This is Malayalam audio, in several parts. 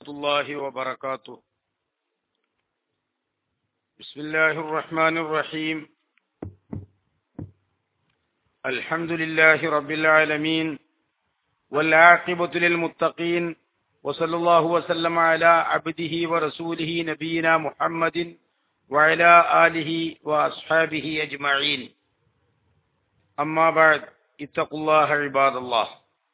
الله وبركاته بسم الله الرحمن الرحيم الحمد لله رب العالمين والعاقبة للمتقين وصلى الله وسلم على عبده ورسوله نبينا محمد وعلى آله وأصحابه أجمعين أما بعد اتقوا الله عباد الله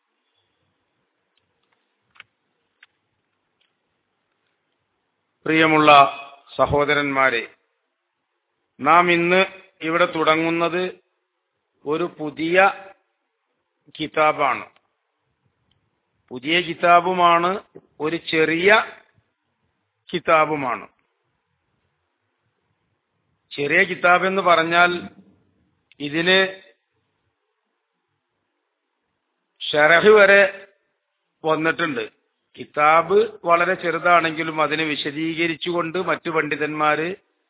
പ്രിയമുള്ള സഹോദരന്മാരെ നാം ഇന്ന് ഇവിടെ തുടങ്ങുന്നത് ഒരു പുതിയ കിതാബാണ് പുതിയ കിതാബുമാണ് ഒരു ചെറിയ കിതാബുമാണ് ചെറിയ കിതാബ് എന്ന് പറഞ്ഞാൽ ഇതിന് ഷറഹ് വരെ വന്നിട്ടുണ്ട് കിതാബ് വളരെ ചെറുതാണെങ്കിലും അതിനെ വിശദീകരിച്ചുകൊണ്ട് മറ്റു പണ്ഡിതന്മാര്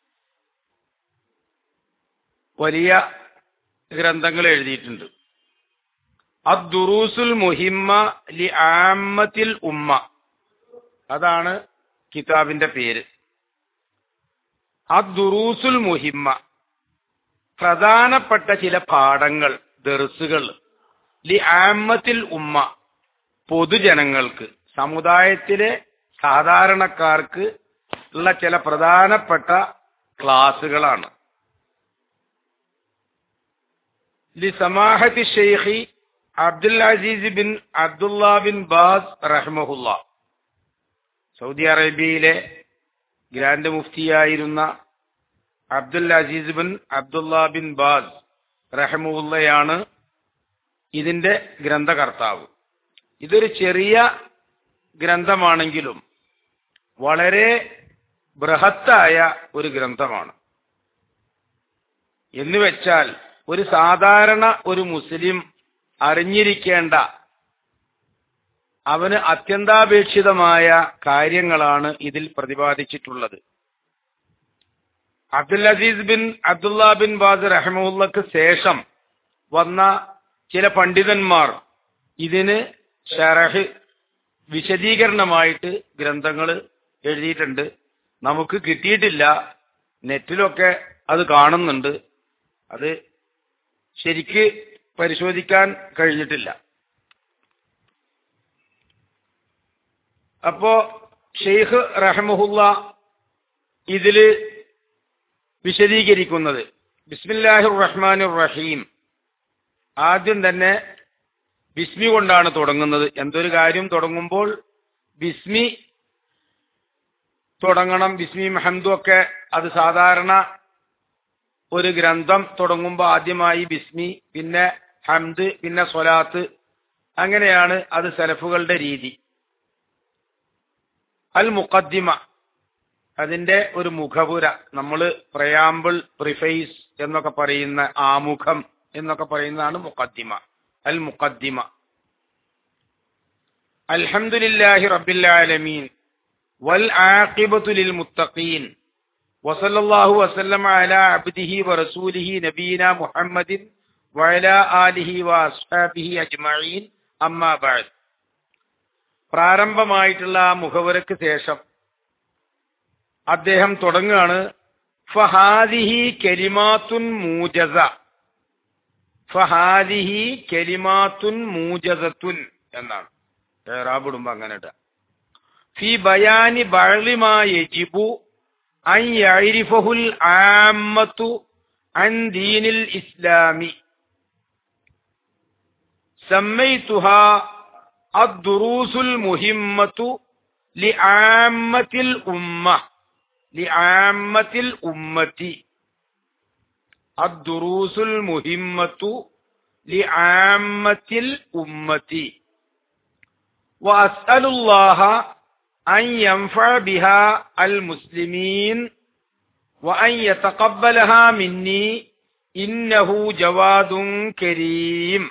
വലിയ ഗ്രന്ഥങ്ങൾ എഴുതിയിട്ടുണ്ട് അദ്ദുറൂസുൽ മുഹിമ്മ ലി ആമത്തിൽ ഉമ്മ അതാണ് കിതാബിന്റെ പേര് അദ്ദുറൂസുൽ മുഹിമ്മ പ്രധാനപ്പെട്ട ചില പാഠങ്ങൾ ദർസുകൾ ലി ആമത്തിൽ ഉമ്മ പൊതുജനങ്ങൾക്ക് സമുദായത്തിലെ സാധാരണക്കാർക്ക് ഉള്ള ചില പ്രധാനപ്പെട്ട ക്ലാസുകളാണ് ലി സമാഹത്തി ഷെയ്ഖി Abdul Aziz bin Abdullah bin Baz റഹ്മഹുല്ല സൗദി അറേബ്യയിലെ ഗ്രാൻഡ് മുഫ്തിയായിരുന്ന Abdul Aziz bin Abdullah bin Baz റഹമുല്ലയാണ് ഇതിന്റെ ഗ്രന്ഥകർത്താവ് ഇതൊരു ചെറിയ ഗ്രന്ഥമാണെങ്കിലും വളരെ ബൃഹത്തായ ഒരു ഗ്രന്ഥമാണ് എന്ന് വെച്ചാൽ ഒരു സാധാരണ ഒരു മുസ്ലിം അറിഞ്ഞിരിക്കേണ്ട അവന് അത്യന്താപേക്ഷിതമായ കാര്യങ്ങളാണ് ഇതിൽ പ്രതിപാദിച്ചിട്ടുള്ളത് Abdul Aziz bin Abdullah bin Baz റഹമുല്ലക്ക് ശേഷം വന്ന ചില പണ്ഡിതന്മാർ ഇതിന് ഷറഹ് വിശദീകരണമായിട്ട് ഗ്രന്ഥങ്ങൾ എഴുതിയിട്ടുണ്ട് നമുക്ക് കിട്ടിയിട്ടില്ല നെറ്റിലൊക്കെ അത് കാണുന്നുണ്ട് അത് ശരിക്ക് പരിശോധിക്കാൻ കഴിഞ്ഞിട്ടില്ല അപ്പോ ഷെയ്ഖ് റഹമുല്ല ഇതില് വിശദീകരിക്കുന്നത് ബിസ്മില്ലാഹിർ റഹ്മാനുർ റഹീം ആദ്യം തന്നെ ബിസ്മി കൊണ്ടാണ് തുടങ്ങുന്നത് എന്തൊരു കാര്യം തുടങ്ങുമ്പോൾ ബിസ്മി തുടങ്ങണം ബിസ്മി മഹന്തു ഒക്കെ അത് സാധാരണ ഒരു ഗ്രന്ഥം തുടങ്ങുമ്പോൾ ആദ്യമായി ബിസ്മി പിന്നെ ഹംദ് പിന്നെ സ്വലാത്ത് അങ്ങനെയാണ് അത് സലഫുകളുടെ രീതി അൽ മുഖദ്ദിമ അതിന്റെ ഒരു മുഖപുര നമ്മൾ പ്രയാമ്പിൾ പ്രിഫൈസ് എന്നൊക്കെ പറയുന്ന ആമുഖം എന്നൊക്കെ പറയുന്നതാണ് മുഖദ്ദിമ അൽ മുഖദ്ദിമ അൽഹംദുലില്ലാഹി റബ്ബിൽ ആലമീൻ വൽ ആഖിബത്തു ലിൽ മുത്തഖീൻ وصلى الله وسلم على عبده ورسوله نبينا محمد وعلى آله وأصحابه أجمعين أما بعد പ്രാരംഭമായിട്ടുള്ള ആ മുഖവരക്ക് ശേഷം അദ്ദേഹം തുടങ്ങുകയാണ് ഫഹാദിഹി കെലിമാത്തുൻ മൂജസ ഫഹാദിഹി കെലിമാത്തുൻ മൂജസത്തുൻ എന്നാണ് ഏറാബിടുമ്പോ അങ്ങനെ ഇടുക ഫി ബയാനി ബഴലിമാ യജിബു അൻ യഅരിഫഹുൽ ആമ്മത്തു അൻ ദീനിൽ ഇസ്ലാമി സമ്മൈതുഹാ الدروس المهمة لعامة الأمة لعامة الأمة الدروس المهمة لعامة الأمة وأسأل الله أن ينفع بها المسلمين وأن يتقبلها مني إنه جواد كريم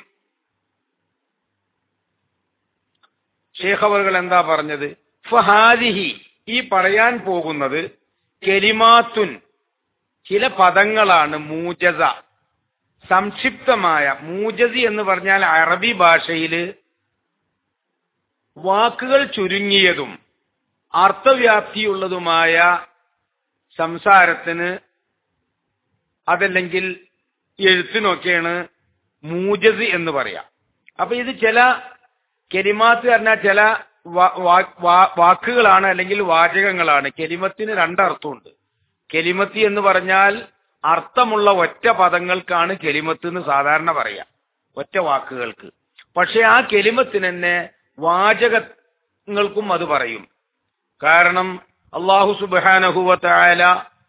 ഷേഖ് അവർകൾ എന്താ പറഞ്ഞത് ഫഹാദിഹി ഈ പറയാൻ പോകുന്നത് കെലിമാത്തുൻ ചില പദങ്ങളാണ് മൂജസ സംക്ഷിപ്തമായ മൂജസി എന്ന് പറഞ്ഞാൽ അറബി ഭാഷയില് വാക്കുകൾ ചുരുങ്ങിയതും അർത്ഥവ്യാപ്തിയുള്ളതുമായ സംസാരത്തിന് അതല്ലെങ്കിൽ എഴുത്തിനൊക്കെയാണ് മൂജസ് എന്ന് പറയാം അപ്പൊ ഇത് ചില കെലിമാത്ത് പറഞ്ഞാൽ ചില വാ- വാ- വാ- വാക്കുകളാണ് അല്ലെങ്കിൽ വാചകങ്ങളാണ് കെലിമത്തിന് രണ്ടർത്ഥമുണ്ട് കെലിമത്തി എന്ന് പറഞ്ഞാൽ അർത്ഥമുള്ള ഒറ്റ പദങ്ങൾക്കാണ് കെലിമത്ത് എന്ന് സാധാരണ പറയാം ഒറ്റ വാക്കുകൾക്ക് പക്ഷെ ആ കെലിമത്തിന് തന്നെ വാചകങ്ങൾക്കും അത് പറയും കാരണം അള്ളാഹു സുബാനഹുവല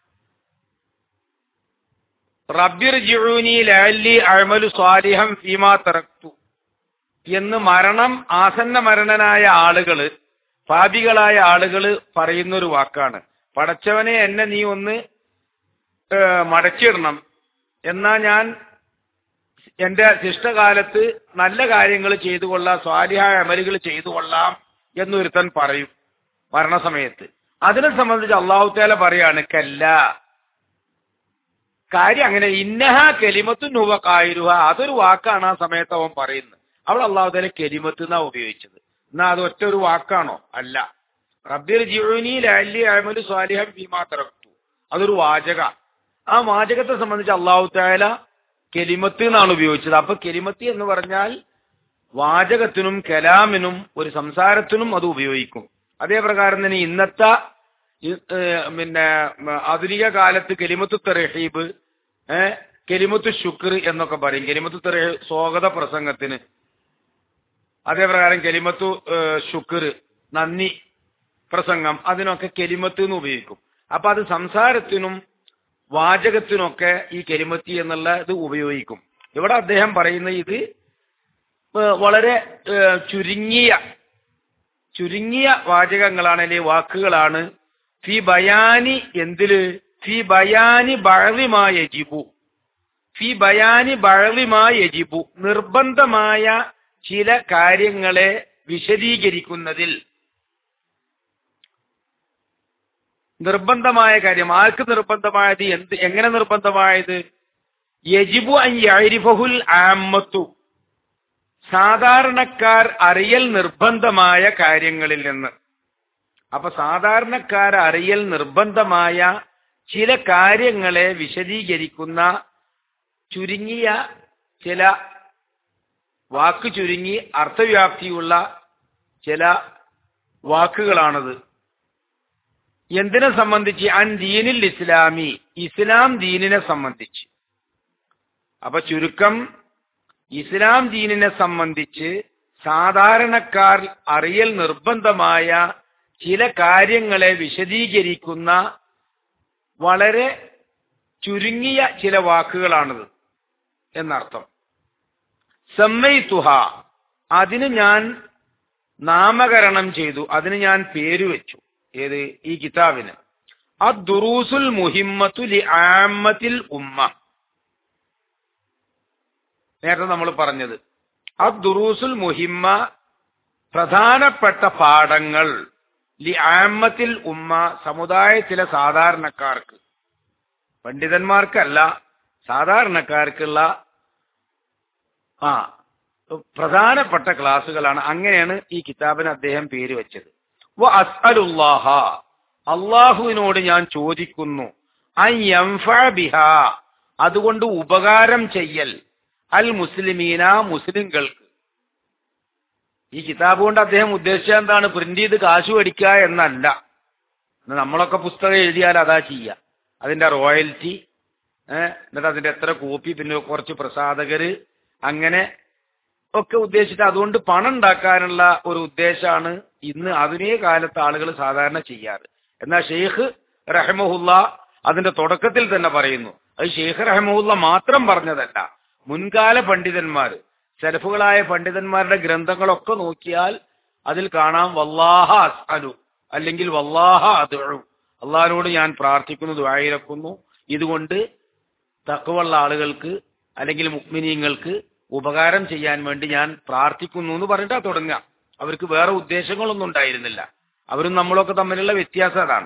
റബ്ബിർ ജിഊനി ലഅല്ലി അഅമലു സ്വാലിഹം ഫീമാ തറക്തു എന്ന് മരണം ആസന്ന മരണനായ ആളുകള് പാപികളായ ആളുകള് പറയുന്ന ഒരു വാക്കാണ് പടച്ചവനെ എന്നെ നീ ഒന്ന് ഏഹ്, മടക്കിയിടണം എന്നാ ഞാൻ എന്റെ ശിഷ്ടകാലത്ത് നല്ല കാര്യങ്ങൾ ചെയ്തു കൊള്ളാം സ്വാലിഹായ അമലുകൾ ചെയ്തു കൊള്ളാം എന്നൊരുത്തൻ പറയും മരണസമയത്ത് അതിനെ സംബന്ധിച്ച് അള്ളാഹുത്തേല പറയാണ് കല്ല കാര്യം അങ്ങനെ ഇന്നഹ കെലിമത്തു നുവ കായിരുഹ അതൊരു വാക്കാണ് ആ സമയത്ത് അവൻ പറയുന്നത് അവിടെ അള്ളാഹുത്തേല കെലിമത്ത് എന്നാ ഉപയോഗിച്ചത് എന്നാ അത് ഒറ്റ ഒരു വാക്കാണോ അല്ല റബ്ബിർ ജിഉനി ലഅല്ലി അഅമലു സ്വാലിഹൻ ഫീമാ തറക്തു അതൊരു വാചക ആ വാചകത്തെ സംബന്ധിച്ച് അള്ളാഹു താല കെലിമത്ത് എന്നാണ് ഉപയോഗിച്ചത് അപ്പൊ കെലിമത്ത് എന്ന് പറഞ്ഞാൽ വാചകത്തിനും കലാമിനും ഒരു സംസാരത്തിനും അത് ഉപയോഗിക്കും അതേ പ്രകാരം തന്നെ ഇന്നത്തെ ഈ, ഏഹ്, പിന്നെ ഉം, ആധുനിക കാലത്ത് കെലിമത്ത് തെറഹീബ് ഏഹ് കെലിമത്ത് ശുക്ർ എന്നൊക്കെ പറയും കെലിമത്ത് തെറഹ സ്വാഗത പ്രസംഗത്തിന് അതേ പ്രകാരം കെലിമത്തു ശുക്ർ നന്ദി പ്രസംഗം അതിനൊക്കെ കെലിമത്ത് എന്ന് ഉപയോഗിക്കും അപ്പൊ അത് സംസാരത്തിനും വാചകത്തിനൊക്കെ ഈ കെലിമത്തി എന്നുള്ള ഇത് ഉപയോഗിക്കും ഇവിടെ അദ്ദേഹം പറയുന്ന ഇത് ഏഹ് വളരെ ഏഹ് ചുരുങ്ങിയ ചുരുങ്ങിയ വാചകങ്ങളാണ് അല്ലെങ്കിൽ വാക്കുകളാണ് ഫി ബയാനി എന്തില് ഫി ബയാനി ബഴവിമാ യജിബു ഫി ബയാനി ബഴവിമാ യജിബു നിർബന്ധമായ ചില കാര്യങ്ങളെ വിശദീകരിക്കുന്നതിൽ നിർബന്ധമായ കാര്യം ആർക്ക് നിർബന്ധമായത് എന്ത് എങ്ങനെ നിർബന്ധമായത് യജിബു അൻ യഅരിഫഹുൽ ആമ്മത്തു സാധാരണക്കാർ അറിയൽ നിർബന്ധമായ കാര്യങ്ങളിൽ നിന്ന് അപ്പൊ സാധാരണക്കാർ അറിയൽ നിർബന്ധമായ ചില കാര്യങ്ങളെ വിശദീകരിക്കുന്ന ചുരുങ്ങിയ ചില വാക്ക് ചുരുങ്ങി അർത്ഥവ്യാപ്തിയുള്ള ചില വാക്കുകളാണത് എന്തിനെ സംബന്ധിച്ച് അൻ ദീനിൽ ഇസ്ലാമി ഇസ്ലാം ദീനിനെ സംബന്ധിച്ച് അപ്പൊ ചുരുക്കം ഇസ്ലാം ദീനിനെ സംബന്ധിച്ച് സാധാരണക്കാർ അറിയൽ നിർബന്ധമായ ചില കാര്യങ്ങളെ വിശദീകരിക്കുന്ന വളരെ ചുരുങ്ങിയ ചില വാക്കുകളാണിത് എന്നർത്ഥം സമ്മയിത്തുഹ അതിന് ഞാൻ നാമകരണം ചെയ്തു അതിന് ഞാൻ പേര് വെച്ചു ഏത് ഈ കിതാബിന് അദ്ദുറൂസുൽ മുഹിമ്മത്തു ലി ആമ്മത്തിൽ ഉമ്മ നേരത്തെ നമ്മൾ പറഞ്ഞത് അദ്ദുറൂസുൽ മുഹിമ്മ പ്രധാനപ്പെട്ട പാഠങ്ങൾ ലി ആമ്മത്തിൽ ഉമ്മ സമുദായത്തിലെ സാധാരണക്കാർക്ക് പണ്ഡിതന്മാർക്കല്ല സാധാരണക്കാർക്കുള്ള ആ പ്രധാനപ്പെട്ട ക്ലാസ്സുകളാണ് അങ്ങനെയാണ് ഈ കിതാബിന് അദ്ദേഹം പേര് വെച്ചത് വ അസ്അലുല്ലാഹ അള്ളാഹുവിനോട് ഞാൻ ചോദിക്കുന്നു അൻ യൻഫഅ ബിഹാ അതുകൊണ്ട് ഉപകാരം ചെയ്യൽ അൽ മുസ്ലിമീന മുസ്ലിങ്ങൾക്ക് ഈ കിതാബ് കൊണ്ട് അദ്ദേഹം ഉദ്ദേശിച്ചത് എന്താണ് പ്രിന്റ് ചെയ്ത് കാശ് മേടിക്കുക എന്നല്ല ഇന്ന് നമ്മളൊക്കെ പുസ്തകം എഴുതിയാൽ അതാ ചെയ്യുക അതിന്റെ റോയൽറ്റി ഏഹ് എന്നിട്ട് അതിന്റെ എത്ര കോപ്പി പിന്നെ കുറച്ച് പ്രസാധകര് അങ്ങനെ ഒക്കെ ഉദ്ദേശിച്ചിട്ട് അതുകൊണ്ട് പണം ഉണ്ടാക്കാനുള്ള ഒരു ഉദ്ദേശമാണ് ഇന്ന് ആധുനിക കാലത്ത് ആളുകൾ സാധാരണ ചെയ്യാറ് എന്നാൽ ഷെയ്ഖ് റഹ്മുല്ല അതിന്റെ തുടക്കത്തിൽ തന്നെ പറയുന്നു അത് ഷെയ്ഖ് റഹ്മുല്ല മാത്രം പറഞ്ഞതല്ല മുൻകാല പണ്ഡിതന്മാർ സെലഫുകളായ പണ്ഡിതന്മാരുടെ ഗ്രന്ഥങ്ങളൊക്കെ നോക്കിയാൽ അതിൽ കാണാം വല്ലാഹ അസ്അലു അല്ലെങ്കിൽ വല്ലാഹ അദുഉ അള്ളാഹിനോട് ഞാൻ പ്രാർത്ഥിക്കുന്നു ദുആയിരക്കുന്നു ഇതുകൊണ്ട് തക്കവുള്ള ആളുകൾക്ക് അല്ലെങ്കിൽ മുക്മിനീങ്ങൾക്ക് ഉപകാരം ചെയ്യാൻ വേണ്ടി ഞാൻ പ്രാർത്ഥിക്കുന്നു എന്ന് പറഞ്ഞിട്ടാ തുടങ്ങുക അവർക്ക് വേറെ ഉദ്ദേശങ്ങളൊന്നും ഉണ്ടായിരുന്നില്ല അവരും നമ്മളൊക്കെ തമ്മിലുള്ള വ്യത്യാസം അതാണ്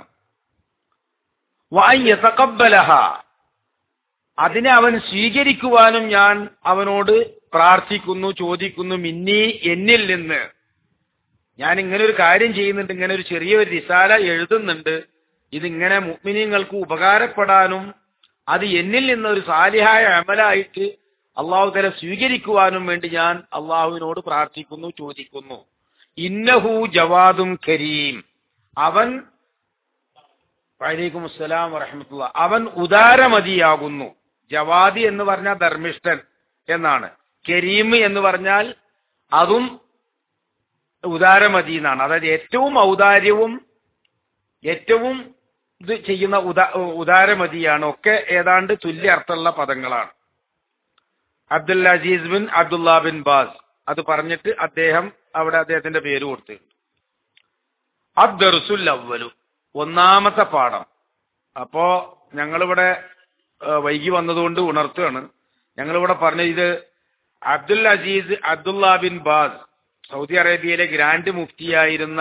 വായ്യതക്കബലഹ അതിനെ അവൻ സ്വീകരിക്കുവാനും ഞാൻ അവനോട് പ്രാർത്ഥിക്കുന്നു ചോദിക്കുന്നു മിന്നി എന്നിൽ നിന്ന് ഞാൻ ഇങ്ങനെ ഒരു കാര്യം ചെയ്യുന്നുണ്ട് ഇങ്ങനെ ഒരു ചെറിയൊരു റിസാല എഴുതുന്നുണ്ട് ഇതിങ്ങനെ മുഗ്മിനിങ്ങൾക്ക് ഉപകാരപ്പെടാനും അത് എന്നിൽ നിന്ന് ഒരു സാലിഹായ അമലായിട്ട് അള്ളാഹു തല സ്വീകരിക്കുവാനും വേണ്ടി ഞാൻ അള്ളാഹുവിനോട് പ്രാർത്ഥിക്കുന്നു ചോദിക്കുന്നു ഇന്നഹു ജവാദും കരീം അവൻ വലൈക്കും അസ്സലാം വറഹമത്തുള്ള അവൻ ഉദാരമതിയാകുന്നു ജവാദി എന്ന് പറഞ്ഞാൽ ധർമ്മിഷ്ഠൻ എന്നാണ് കരീം എന്ന് പറഞ്ഞാൽ അതും ഉദാരമതി എന്നാണ് അതായത് ഏറ്റവും ഔദാര്യവും ഏറ്റവും ഇത് ചെയ്യുന്ന ഉദാ ഉദാരമതിയാണ് ഒക്കെ ഏതാണ്ട് തുല്യ അർത്ഥമുള്ള പദങ്ങളാണ് Abdul Aziz bin Abdullah bin Baz അത് പറഞ്ഞിട്ട് അദ്ദേഹം അവിടെ അദ്ദേഹത്തിന്റെ പേര് കൊടുത്തിട്ടുണ്ട് അബ്ദർസുൽ അവലു ഒന്നാമത്തെ പാഠം അപ്പോ ഞങ്ങളിവിടെ ഏഹ്, വൈകി വന്നതുകൊണ്ട് ഉണർത്തുകയാണ് ഞങ്ങളിവിടെ പറഞ്ഞ ഇത് Abdul Aziz Abdullah bin Baz Saudi അറേബ്യയിലെ ഗ്രാൻഡ് മുഫ്തിയായിരുന്ന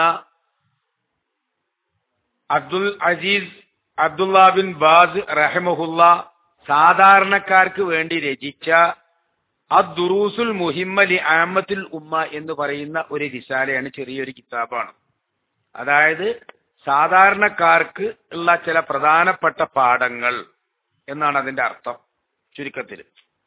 Abdul Aziz Abdullah bin Baz റഹമഹുല്ല സാധാരണക്കാർക്ക് വേണ്ടി രചിച്ച അദ്ദുറൂസുൽ മുഹിമ്മലി ആമത്തുൽ ഉമ്മ എന്ന് പറയുന്ന ഒരു റിസാലയാണ് ചെറിയൊരു കിതാബാണ് അതായത് സാധാരണക്കാർക്ക് ഉള്ള ചില പ്രധാനപ്പെട്ട പാഠങ്ങൾ എന്നാണ് അതിന്റെ അർത്ഥം ചുരുക്കത്തിൽ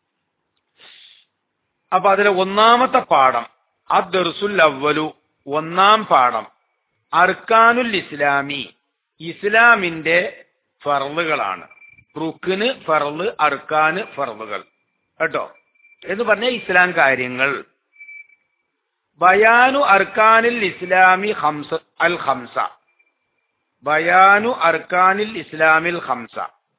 അപ്പൊ അതിലെ ഒന്നാമത്തെ പാഠം അദ്ദർസുൽ അവലു ഒന്നാം പാഠം അർക്കാനുൽ ഇസ്ലാമി ഇസ്ലാമിന്റെ ഫർളുകളാണ് റുക്കിന് ഫർള് അർക്കാന് ഫർളുകൾ കേട്ടോ എന്ന് പറഞ്ഞ ഇസ്ലാം കാര്യങ്ങൾ ബയാനു അർക്കാനിൽ ഇസ്ലാമി ഹംസ അൽ ഹംസ ബയാനു അർക്കാനിൽ ഇസ്ലാമിൽ ഹംസ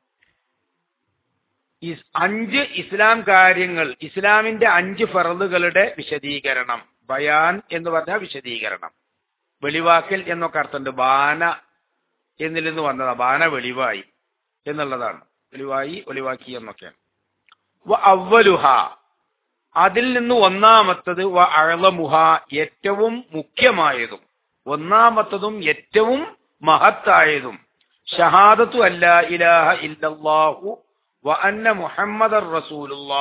ഇസ് അഞ്ച് ഇസ്ലാം കാര്യങ്ങൾ ഇസ്ലാമിന്റെ അഞ്ച് ഫറലുകളുടെ വിശദീകരണം ബയാൻ എന്ന് പറഞ്ഞാൽ വിശദീകരണം വെളിവാക്കൽ എന്നൊക്കെ അർത്ഥമുണ്ട് ബാന എന്നിൽ നിന്ന് വന്നതാ ബാന വെളിവായി എന്നുള്ളതാണ് വെളിവായി ഒളിവാക്കി എന്നൊക്കെയാണ് വ അവലുഹ അതിൽ നിന്ന് ഒന്നാമത്തത് വ അഴലമുഹ ഏറ്റവും മുഖ്യമായതും ഒന്നാമത്തതും ഏറ്റവും മഹത്തായതും ഷഹാദത്തു അല്ല ഇലാഹ ഇല്ലല്ലാഹു വ അന്ന മുഹമ്മദ് റസൂലുള്ളാ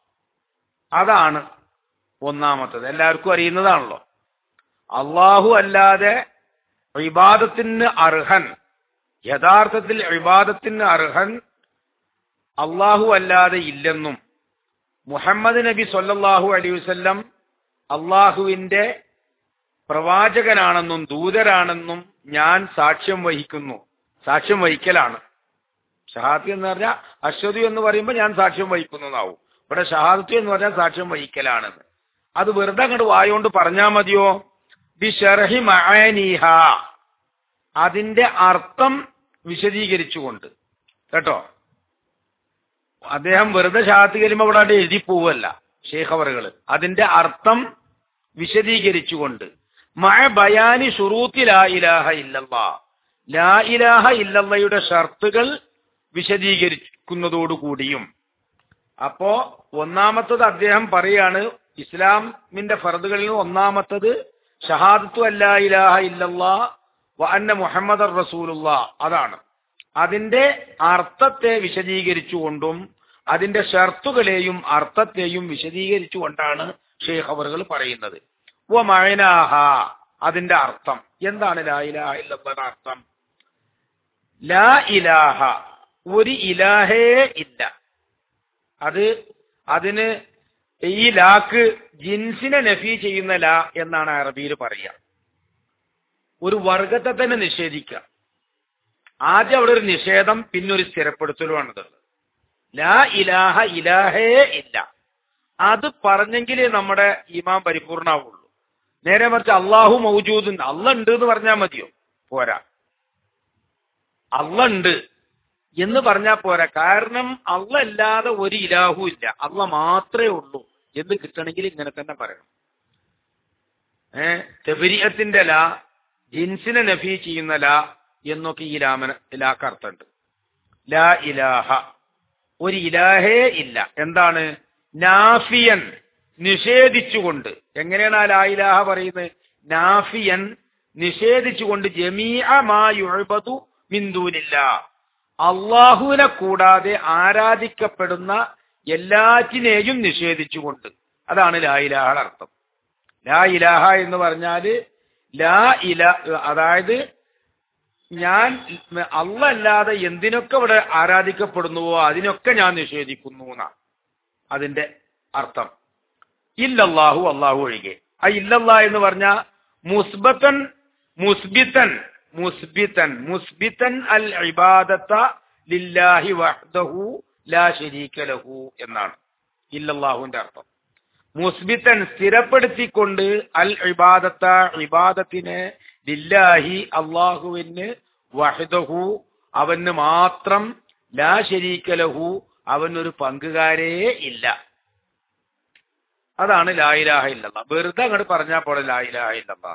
അതാണ് ഒന്നാമത്തത് എല്ലാവർക്കും അറിയുന്നതാണല്ലോ അള്ളാഹു അല്ലാതെ ഇബാദത്തിന് അർഹൻ യഥാർത്ഥത്തിൽ ഇബാദത്തിന് അർഹൻ അള്ളാഹു അല്ലാതെ ഇല്ലെന്നും മുഹമ്മദ് നബി സല്ലല്ലാഹു അലൈഹി വസല്ലം അള്ളാഹുവിന്റെ പ്രവാചകനാണെന്നും ദൂതരാണെന്നും ഞാൻ സാക്ഷ്യം വഹിക്കുന്നു സാക്ഷ്യം വഹിക്കലാണ് ഷഹാദത്ത് എന്ന് പറഞ്ഞാൽ അശ്വതി എന്ന് പറയുമ്പോൾ ഞാൻ സാക്ഷ്യം വഹിക്കുന്നതാവും ഇവിടെ ഷഹാദത്ത് എന്ന് പറഞ്ഞാൽ സാക്ഷ്യം വഹിക്കലാണെന്ന് അത് വെറുതെ അങ്ങോട്ട് വായോണ്ട് പറഞ്ഞാൽ മതിയോ ബിഷർഹി മഅനീഹ അതിന്റെ അർത്ഥം വിശദീകരിച്ചുകൊണ്ട് കേട്ടോ അദ്ദേഹം വെറുതെ ഷഹാത്ത് കലിമ ഇവിടെ അങ്ങട് എഴുതി പോവല്ല ഷേഖ് അവറുകള് അതിന്റെ അർത്ഥം വിശദീകരിച്ചുകൊണ്ട് മഴ ബയാനി ഷുറൂത്തി ലാ ഇലാഹ ഇല്ലല്ലാ ലാ ഇലാഹ ഇല്ലല്ലയുടെ ഷർത്തുകൾ വിശദീകരിക്കുന്നതോടുകൂടിയും അപ്പോ ഒന്നാമത്തത് അദ്ദേഹം പറയാണ് ഇസ്ലാമിന്റെ ഫർദുകളിൽ നിന്ന് ഒന്നാമത്തത് ഷഹാദത്തു അല്ലാ ഇലാഹ ഇല്ലല്ലാ വ അന്ന മുഹമ്മദ് റസൂലുള്ള അതാണ് അതിന്റെ അർത്ഥത്തെ വിശദീകരിച്ചുകൊണ്ടും അതിന്റെ ഷർത്തുകളെയും അർത്ഥത്തെയും വിശദീകരിച്ചുകൊണ്ടാണ് ഷെയ്ഖ് അവറുകൾ പറയുന്നത് വ മഴനാഹ അതിന്റെ അർത്ഥം എന്താണ് ലാ ഇലാഹ ഇല്ലയുടെ അർത്ഥം ലാ ഇലാഹ ഒരു ഇലാഹേ ഇല്ല അത് അതിന് ഈ ലാക്ക് ജിൻസിനെ നഫി ചെയ്യുന്ന ലാ എന്നാണ് അറബിയിൽ പറയുക ഒരു വർഗത്തെ തന്നെ നിഷേധിക്കുക ആദ്യം അവിടെ ഒരു നിഷേധം പിന്നെ ഒരു സ്ഥിരപ്പെടുത്തലുമാണുള്ളത് ലാ ഇലാഹ ഇലാഹേ ഇല്ല അത് പറഞ്ഞെങ്കിലേ നമ്മുടെ ഈമാൻ പരിപൂർണാവുള്ളൂ നേരെ മറിച്ച് അള്ളാഹു മൗജൂദ് അല്ല ഉണ്ട് എന്ന് പറഞ്ഞാൽ മതിയോ പോരാ അല്ല ഉണ്ട് എന്ന് പറഞ്ഞാൽ പോരാ കാരണം അല്ല അല്ലാതെ ഒരു ഇലാഹു ഇല്ല അല്ല മാത്രമേ ഉള്ളൂ എന്ന് കിട്ടണമെങ്കിൽ ഇങ്ങനെ തന്നെ പറയണം ഏ തെബരിയത്തിന്റെ ലാ ജിൻസിനെ നഫി ചെയ്യുന്ന ലാ എന്നൊക്കെ ഈ ലാമന ലാക്ക് അർത്ഥമുണ്ട് ലാ ഇലാഹ ഒരു ഇലാഹേ ഇല്ല എന്താണ് നാഫിയൻ നിഷേധിച്ചുകൊണ്ട് എങ്ങനെയാണ് ആ ലാ ഇലാഹ പറയുന്നത് നാഫിയൻ നിഷേധിച്ചുകൊണ്ട് ജമീഅമായുബതു മിന്ദൂനില്ല അള്ളാഹുവിനെ കൂടാതെ ആരാധിക്കപ്പെടുന്ന എല്ലാറ്റിനെയും നിഷേധിച്ചുകൊണ്ട് അതാണ് ലാ ഇലാഹയുടെ അർത്ഥം ലാ ഇലാഹ എന്ന് പറഞ്ഞാല് ലാ ഇല അതായത് ഞാൻ അല്ല അല്ലാതെ എന്തിനൊക്കെ ഇവിടെ ആരാധിക്കപ്പെടുന്നുവോ അതിനൊക്കെ ഞാൻ നിഷേധിക്കുന്നു എന്നാ അതിന്റെ അർത്ഥം ഇല്ലല്ലാഹു അള്ളാഹു ഒഴികെ ആ ഇല്ലല്ലാ എന്ന് പറഞ്ഞ മുസ്ബത്തൻ മുസ്ബിത്തൻ മുസ്ബിത്തൻ മുസ്ബിത്തൻ അൽ ഇബാദത്ത ലില്ലാഹി വഹ്ദഹു ലാ ശരീക ലഹു എന്നാണ് ഇല്ലല്ലാഹുവിന്റെ അർത്ഥം മുസ്ബിത്തൻ സ്ഥിരപ്പെടുത്തിക്കൊണ്ട് അൽ ഇബാദത്ത ഇബാദത്തിനെ ലില്ലാഹി അള്ളാഹുവിന് വഹദഹു അവന് മാത്രം ലാ ശരീക ലഹു അവനൊരു പങ്കുകാരേ ഇല്ല അതാണ് ലായിലാഹ ഇല്ലല്ല വെറുതെ അങ്ങോട്ട് പറഞ്ഞാൽ പോലെ ലായിലാഹ ഇല്ലല്ല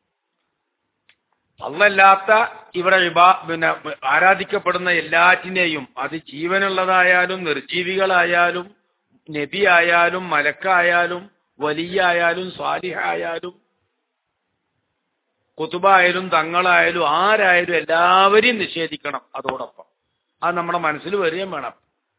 അല്ലല്ലാത്ത ഇവിടെ ഇബാ പിന്നെ ആരാധിക്കപ്പെടുന്ന എല്ലാറ്റിനെയും അത് ജീവനുള്ളതായാലും നിർജീവികളായാലും നബി ആയാലും മലക്കായാലും വലിയായാലും സ്വാലിഹായാലും കുത്തുബായാലും തങ്ങളായാലും ആരായാലും എല്ലാവരെയും നിഷേധിക്കണം അതോടൊപ്പം അത് നമ്മുടെ മനസ്സിൽ വരികയും വേണം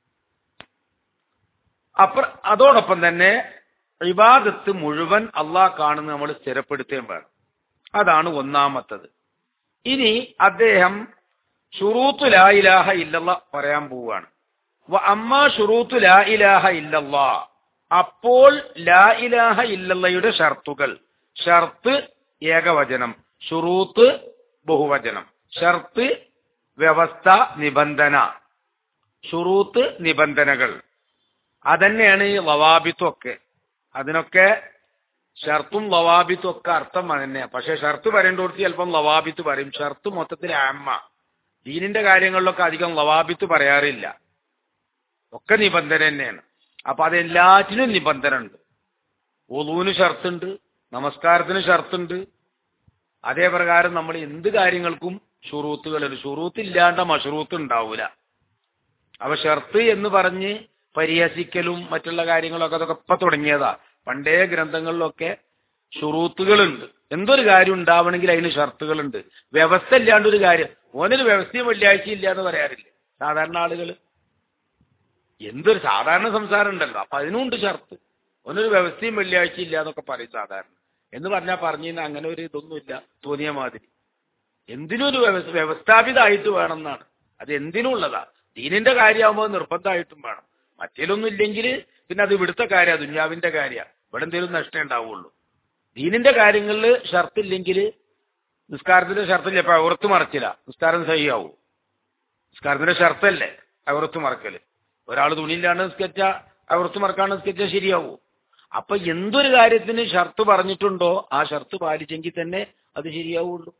അപ്പ അതോടൊപ്പം തന്നെ ഇബാദത്ത് മുഴുവൻ അള്ളാഹ് കാണുന്ന നമ്മൾ സ്ഥിരപ്പെടുത്തുകയും വേണം അതാണ് ഒന്നാമത്തത് ഇനി അദ്ദേഹം ഷുറൂത്ത് ലാ ഇലാഹ ഇല്ലല്ല പറയാൻ പോവുകയാണ് അമ്മ ഷുറൂത്ത് ലാ ഇലാഹ ഇല്ലല്ല അപ്പോൾ ലാ ഇലാഹ ഇല്ലല്ലയുടെ ഷർത്തുകൾ ഷർത്ത് ഏകവചനം ഷുറൂത്ത് ബഹുവചനം ഷർത്ത് വ്യവസ്ഥ നിബന്ധന ഷുറൂത്ത് നിബന്ധനകൾ അതന്നെയാണ് ഈ ലവാബിത്തും ഒക്കെ അതിനൊക്കെ ഷർത്തും ലവാബിത്തും ഒക്കെ അർത്ഥം തന്നെയാണ് പക്ഷെ ഷർത്ത് പറയേണ്ടോടത്ത് ചിലപ്പം ലവാബിത്ത് പറയും ഷർത്ത് മൊത്തത്തിൽ ആമ്മ ദീനിന്റെ കാര്യങ്ങളിലൊക്കെ അധികം ലവാബിത്ത് പറയാറില്ല ഒക്കെ നിബന്ധന തന്നെയാണ് അപ്പൊ അതെല്ലാറ്റിനും നിബന്ധന ഉണ്ട് ഒലൂന് ഷർത്തുണ്ട് നമസ്കാരത്തിന് ഷർത്തുണ്ട് അതേ പ്രകാരം നമ്മൾ എന്ത് കാര്യങ്ങൾക്കും ഷുറൂത്തുകളുണ്ട് ഷുറൂത്ത് ഇല്ലാണ്ട മഷറൂത്ത് ഉണ്ടാവൂല അപ്പൊ ഷർത്ത് എന്ന് പറഞ്ഞ് പരിഹസിക്കലും മറ്റുള്ള കാര്യങ്ങളൊക്കെ അതൊക്കെ ഇപ്പൊ തുടങ്ങിയതാ പണ്ടേ ഗ്രന്ഥങ്ങളിലൊക്കെ ഷുറൂത്തുകളുണ്ട് എന്തൊരു കാര്യം ഉണ്ടാവണമെങ്കിൽ അതിന് ഷർത്തുകളുണ്ട് വ്യവസ്ഥ ഇല്ലാണ്ട് ഒരു കാര്യം ഓനൊരു വ്യവസ്ഥയും വെള്ളിയാഴ്ച ഇല്ല എന്ന് പറയാറില്ല സാധാരണ ആളുകൾ എന്തൊരു സാധാരണ സംസാരം ഉണ്ടല്ലോ അപ്പൊ അതിനുണ്ട് ഷർത്ത് ഓനൊരു വ്യവസ്ഥയും വെള്ളിയാഴ്ച ഇല്ല എന്നൊക്കെ പറയും സാധാരണ എന്ന് പറഞ്ഞാൽ പറഞ്ഞിരുന്ന അങ്ങനെ ഒരു ഇതൊന്നുമില്ല തോന്നിയ മാതിരി എന്തിനും ഒരു വ്യവസ്ഥ വ്യവസ്ഥാപിതമായിട്ട് വേണമെന്നാണ് അത് എന്തിനുള്ളതാ ദീനിന്റെ കാര്യമാകുമ്പോൾ നിർബന്ധമായിട്ടും വേണം മറ്റേലൊന്നും ഇല്ലെങ്കിൽ പിന്നെ അത് ഇവിടുത്തെ കാര്യ ദുഞ്ഞാവിന്റെ കാര്യ ഇവിടെ എന്തെങ്കിലും നഷ്ടം ഉണ്ടാവുള്ളൂ ദീനിന്റെ കാര്യങ്ങളിൽ ഷർത്തില്ലെങ്കിൽ നിസ്കാരത്തിന്റെ ഷർത്തില്ല ഇപ്പൊ അവർത്ത് മറച്ചില്ല നിസ്കാരം സഹിയാവൂ നിസ്കാരത്തിന്റെ ഷർത്തല്ലേ അവർത്ത് മറക്കല് ഒരാൾ തുണിയില്ലാണ്ട് നിസ്കരിച്ച അവർത്ത് മറക്കാണ്ട് നിസ്കരിച്ചാൽ ശരിയാവൂ അപ്പൊ എന്തൊരു കാര്യത്തിന് ഷർത്ത് പറഞ്ഞിട്ടുണ്ടോ ആ ഷർത്ത് പാലിച്ചെങ്കിൽ തന്നെ അത് ശരിയാവുള്ളൂ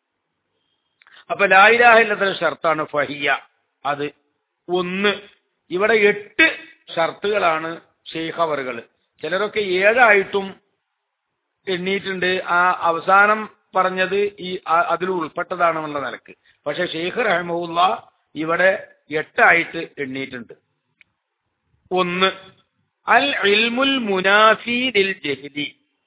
അപ്പൊ ലായിലാഹില്ലാത്ത ഷർത്താണ് ഫഹിയ അത് ഒന്ന് ഇവിടെ എട്ട് ഷർത്തുകളാണ് ഷെയ്ഖവറുകൾ ചിലരൊക്കെ ഏഴായിട്ടും എണ്ണീയിട്ടുണ്ട് ആ അവസാനം പറഞ്ഞത് ഈ അതിൽ ഉൾപ്പെട്ടതാണെന്നുള്ള നിലക്ക് പക്ഷെ ഷെയ്ഖ് റഹമുല്ല ഇവിടെ എട്ടായിട്ട് എണ്ണീയിട്ടുണ്ട് ഒന്ന് അൽ ഇൽമുൽ മുനാഫി ലിൽ ജഹ്ലി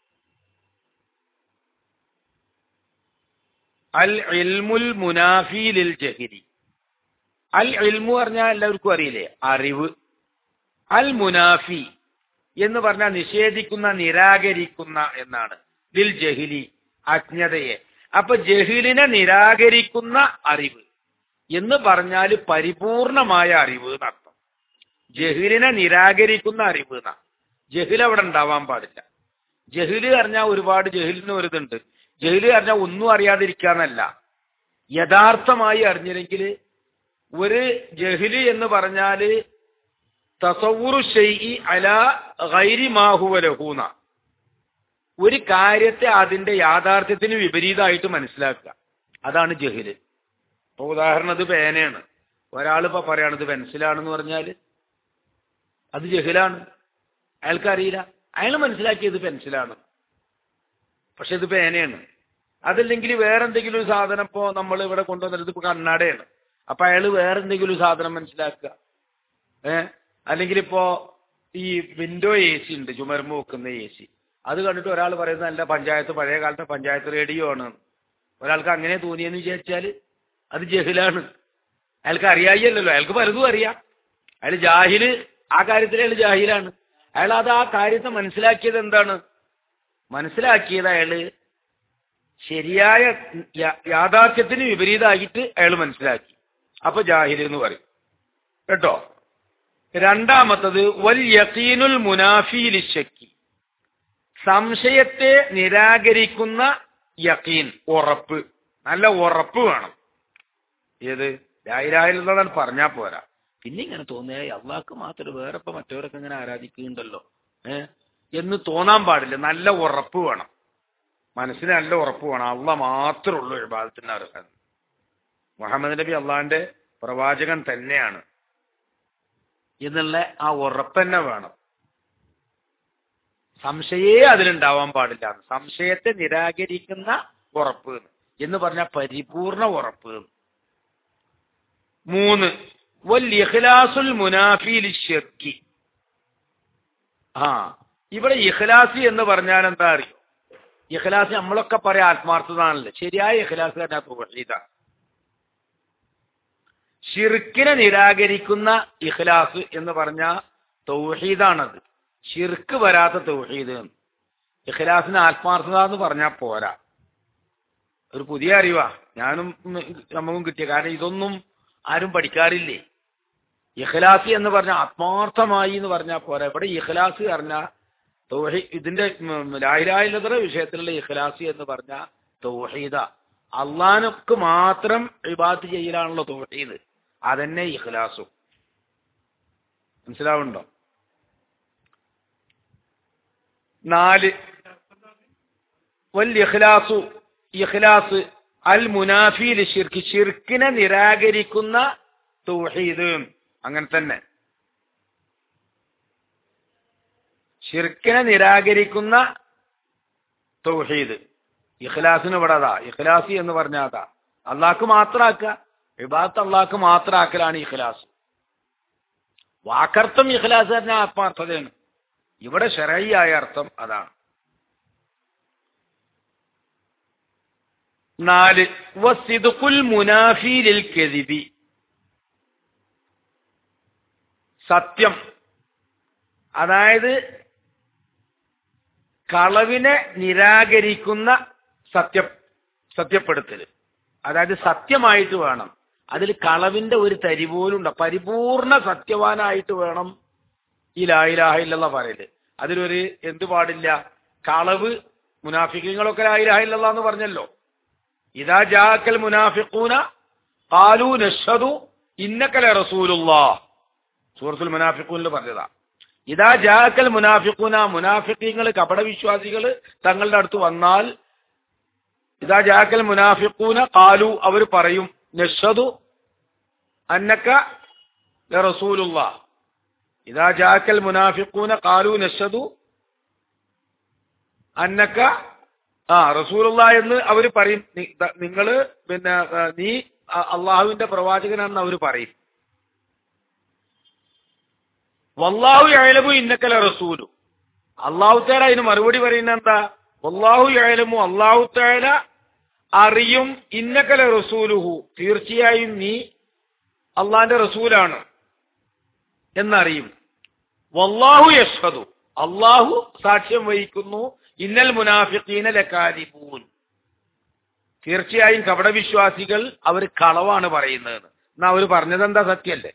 അൽ ഇൽമുൽ മുനാഫി ലിൽ ജഹ്ലി അൽ ഇൽമു പറഞ്ഞാൽ എല്ലാവർക്കും അറിയില്ലേ അറിവ് അൽ മുനാഫി എന്ന് പറഞ്ഞാൽ നിഷേധിക്കുന്ന നിരാകരിക്കുന്ന എന്നാണ് ദിൽ ജഹിലി അജ്ഞതയെ അപ്പൊ ജഹിലിനെ നിരാകരിക്കുന്ന അറിവ് എന്ന് പറഞ്ഞാൽ പരിപൂർണമായ അറിവ് എന്നർത്ഥം ജഹിലിനെ നിരാകരിക്കുന്ന അറിവ് എന്നാ ജഹിൽ അവിടെ ഉണ്ടാവാൻ പാടില്ല ജഹില് പറഞ്ഞാൽ ഒരുപാട് ജഹിലിന് ഒരിതുണ്ട് ജഹില് പറഞ്ഞാൽ ഒന്നും അറിയാതിരിക്കാന്നല്ല യഥാർത്ഥമായി അറിഞ്ഞില്ലെങ്കിൽ ഒരു ജഹില് എന്ന് പറഞ്ഞാല് തസവുറു ഷെയ്ഇ അല ഗൈരി മാഹുവ ലഹൂന ഒരു കാര്യത്തെ അതിന്റെ യാഥാർത്ഥ്യത്തിന് വിപരീതമായിട്ട് മനസ്സിലാക്കുക അതാണ് ജഹില് ഇപ്പൊ ഉദാഹരണം ഇത് പേനയാണ് ഒരാളിപ്പോ പറയാണ് ഇത് പെൻസിലാണെന്ന് പറഞ്ഞാല് അത് ജഹിലാണ് അയാൾക്ക് അറിയില്ല അയാൾ മനസ്സിലാക്കിയത് പെൻസിലാണ് പക്ഷെ ഇത് പേനയാണ് അതല്ലെങ്കിൽ വേറെ എന്തെങ്കിലും ഒരു സാധനം ഇപ്പോ നമ്മൾ ഇവിടെ കൊണ്ടുവന്നിട്ട് ഇപ്പൊ കണ്ണാടയാണ് അപ്പൊ അയാൾ വേറെ എന്തെങ്കിലും ഒരു സാധനം മനസ്സിലാക്കുക ഏഹ് അല്ലെങ്കിൽ ഇപ്പോ ഈ വിൻഡോ എ സി ഉണ്ട് ചുമരുമ്പ് വെക്കുന്ന എ സി അത് കണ്ടിട്ട് ഒരാൾ പറയുന്നത് നല്ല പഞ്ചായത്ത് പഴയ കാലത്തെ പഞ്ചായത്ത് റേഡിയോ ആണ് ഒരാൾക്ക് അങ്ങനെ തോന്നിയെന്ന് വിചാരിച്ചാൽ അത് ജഹിലാണ് അയാൾക്ക് അറിയായില്ലല്ലോ അയാൾക്ക് പലതും അറിയാം അയാൾ ജാഹില് ആ കാര്യത്തിൽ അയാൾ ജാഹിലാണ് അയാൾ അത് ആ കാര്യത്തെ മനസ്സിലാക്കിയത് എന്താണ് മനസ്സിലാക്കിയത് അയാള് ശരിയായ യാ- യാഥാർത്ഥ്യത്തിന് വിപരീതമായിട്ട് അയാൾ മനസ്സിലാക്കി അപ്പൊ ജാഹിൽ എന്ന് പറയും കേട്ടോ രണ്ടാമത്തത് വൽ യഖീനുൽ മുനാഫിയിൽ ശക്കി സംശയത്തെ നിരാകരിക്കുന്ന യഖീൻ ഉറപ്പ് നല്ല ഉറപ്പ് വേണം ഏത് ലായിലായില്ലെന്നാണ് പറഞ്ഞാ പോരാ പിന്നെ ഇങ്ങനെ തോന്നിയ അള്ളാഹ്ക്ക് മാത്രം വേറെ ഇപ്പൊ മറ്റവരൊക്കെ ഇങ്ങനെ ആരാധിക്കുന്നുണ്ടല്ലോ ഏ എന്ന് തോന്നാൻ പാടില്ല നല്ല ഉറപ്പ് വേണം മനസ്സിന് നല്ല ഉറപ്പ് വേണം അള്ള മാത്രമേ ഉള്ളൂ വിഭാഗത്തിന് അർഹൻ മുഹമ്മദ് നബി അള്ളാഹിന്റെ പ്രവാചകൻ തന്നെയാണ് എന്നുള്ള ആ ഉറപ്പ് തന്നെ വേണം സംശയേ അതിലുണ്ടാവാൻ പാടില്ല സംശയത്തെ നിരാകരിക്കുന്ന ഉറപ്പ് എന്ന് പറഞ്ഞ പരിപൂർണ ഉറപ്പ് മൂന്ന് വൽ ഇഖ്ലാസുൽ മുനാഫിൽ ഷിർക്കി ആ ഇവിടെ ഇഖ്ലാസി എന്ന് പറഞ്ഞാൽ എന്താ അറിയോ ഇഖ്ലാസ് നമ്മളൊക്കെ പറയാം ആത്മാർത്ഥതാണല്ലോ ശരിയായ ഇഖ്ലാസ് തന്നെ തൗഹീദാണ് ഷിർക്കിനെ നിരാകരിക്കുന്ന ഇഖ്ലാസ് എന്ന് പറഞ്ഞ തൗഹീദാണത് ഷിർക്ക് വരാത്ത തൗഹീദ് ഇഖ്ലാസിന് ആത്മാർത്ഥത എന്ന് പറഞ്ഞാൽ പോരാ ഒരു പുതിയ അറിവാ ഞാനും ഉം, നമുക്കും കിട്ടിയ കാരണം ഇതൊന്നും ആരും പഠിക്കാറില്ലേ ഇഖ്ലാസ് എന്ന് പറഞ്ഞ ആത്മാർത്ഥമായി എന്ന് പറഞ്ഞാൽ പോരാ ഇവിടെ ഇഖ്ലാസ് പറഞ്ഞ തൗഹീ ഇതിന്റെ ലായിലായില്ലതര വിഷയത്തിലുള്ള ഇഖ്ലാസ് എന്ന് പറഞ്ഞ തൗഹീദ അള്ളാനക്ക് മാത്രം ഇബാത്ത് ചെയ്യലാണല്ലോ തൗഹീദ് അതന്നെ ഇഖ്ലാസും മനസ്സിലാവുണ്ടോ നാല് വൽ ഇഖ്ലാസു ഇഖ്ലാസ് അൽ മുനാഫിൽ ഷിർക്ക് ഷിർക്കിനെ നിരാകരിക്കുന്ന തൗഹീദ് അങ്ങനെ തന്നെ ഷിർക്കിനെ നിരാകരിക്കുന്ന തൗഹീദ് ഇഖ്ലാസിന് ഇവിടെ അതാ ഇഖ്ലാസി എന്ന് പറഞ്ഞാൽ അതാ അള്ളാഹ്ക്ക് മാത്രമാക്കുക വിഭാഗത്ത് അള്ളാഹ്ക്ക് മാത്രമാക്കലാണ് ഇഖ്ലാസ് വാക്കർത്ഥം ഇഖ്ലാസ് തന്നെ ആത്മാർത്ഥതയാണ് ഇവിടെ ശരയായ അർത്ഥം അതാണ് നാല് വസിദുൽ മുനാഫിലിൽ കെതിബി സത്യം അതായത് കളവിനെ നിരാകരിക്കുന്ന സത്യം സത്യപ്പെടുത്തൽ അതായത് സത്യമായിട്ട് വേണം അതിൽ കളവിന്റെ ഒരു തരി പോലും ഉണ്ട് പരിപൂർണ സത്യവാനായിട്ട് വേണം ഈ ലായിലാഹ ഇല്ലെന്ന പറയല് അതിലൊരു എന്ത് പാടില്ല കളവ് മുനാഫിക്കങ്ങളൊക്കെ ലായിലാഹ ഇല്ലല്ലാ എന്ന് പറഞ്ഞല്ലോ ഇതാ ജാക്കൽ മുനാഫിഖൂന കാലു നഷദു ഇന്നക്കല റസൂലുള്ളാ സൂറത്തുൽ മുനാഫിഖൂനിൽ പറഞ്ഞതാ ഇതാ ജാക്കൽ മുനാഫിഖൂന മുനാഫിക്കങ്ങൾ കപടവിശ്വാസികൾ തങ്ങളുടെ അടുത്ത് വന്നാൽ ഇതാ ജാക്കൽ മുനാഫിഖൂന കാലു അവർ പറയും നഷദു അന്നക്ക റസൂലുള്ളാ ഇതാ ജാക്കൽ മുനാഫിഖൂന കാലു നഷദു അന്നക്ക ആ റസൂലുള്ള എന്ന് അവർ പറയും നിങ്ങൾ പിന്നെ ആ, നീ അ- അള്ളാഹുവിന്റെ പ്രവാചകനാണെന്ന് അവർ പറയും വല്ലാഹു യഴലമു ഇന്നക്കല റസൂലു അള്ളാഹു തേല അതിന് മറുപടി പറയുന്ന എന്താ വല്ലാഹു യഴലമു അള്ളാഹു തേല അറിയും ഇന്നക്കല റസൂലുഹു തീർച്ചയായും നീ അള്ളാന്റെ റസൂലാണ് എന്നറിയും വല്ലാഹു യഷ്ഹദു അള്ളാഹു സാക്ഷ്യം വഹിക്കുന്നു ഇന്നൽ മുനാഫിഖീന ലക്കാദിബൂൻ തീർച്ചയായും കപടവിശ്വാസികൾ അവർ കളവാണ് പറയുന്നത് എന്നാ അവർ പറഞ്ഞത് എന്താ സത്യല്ലേ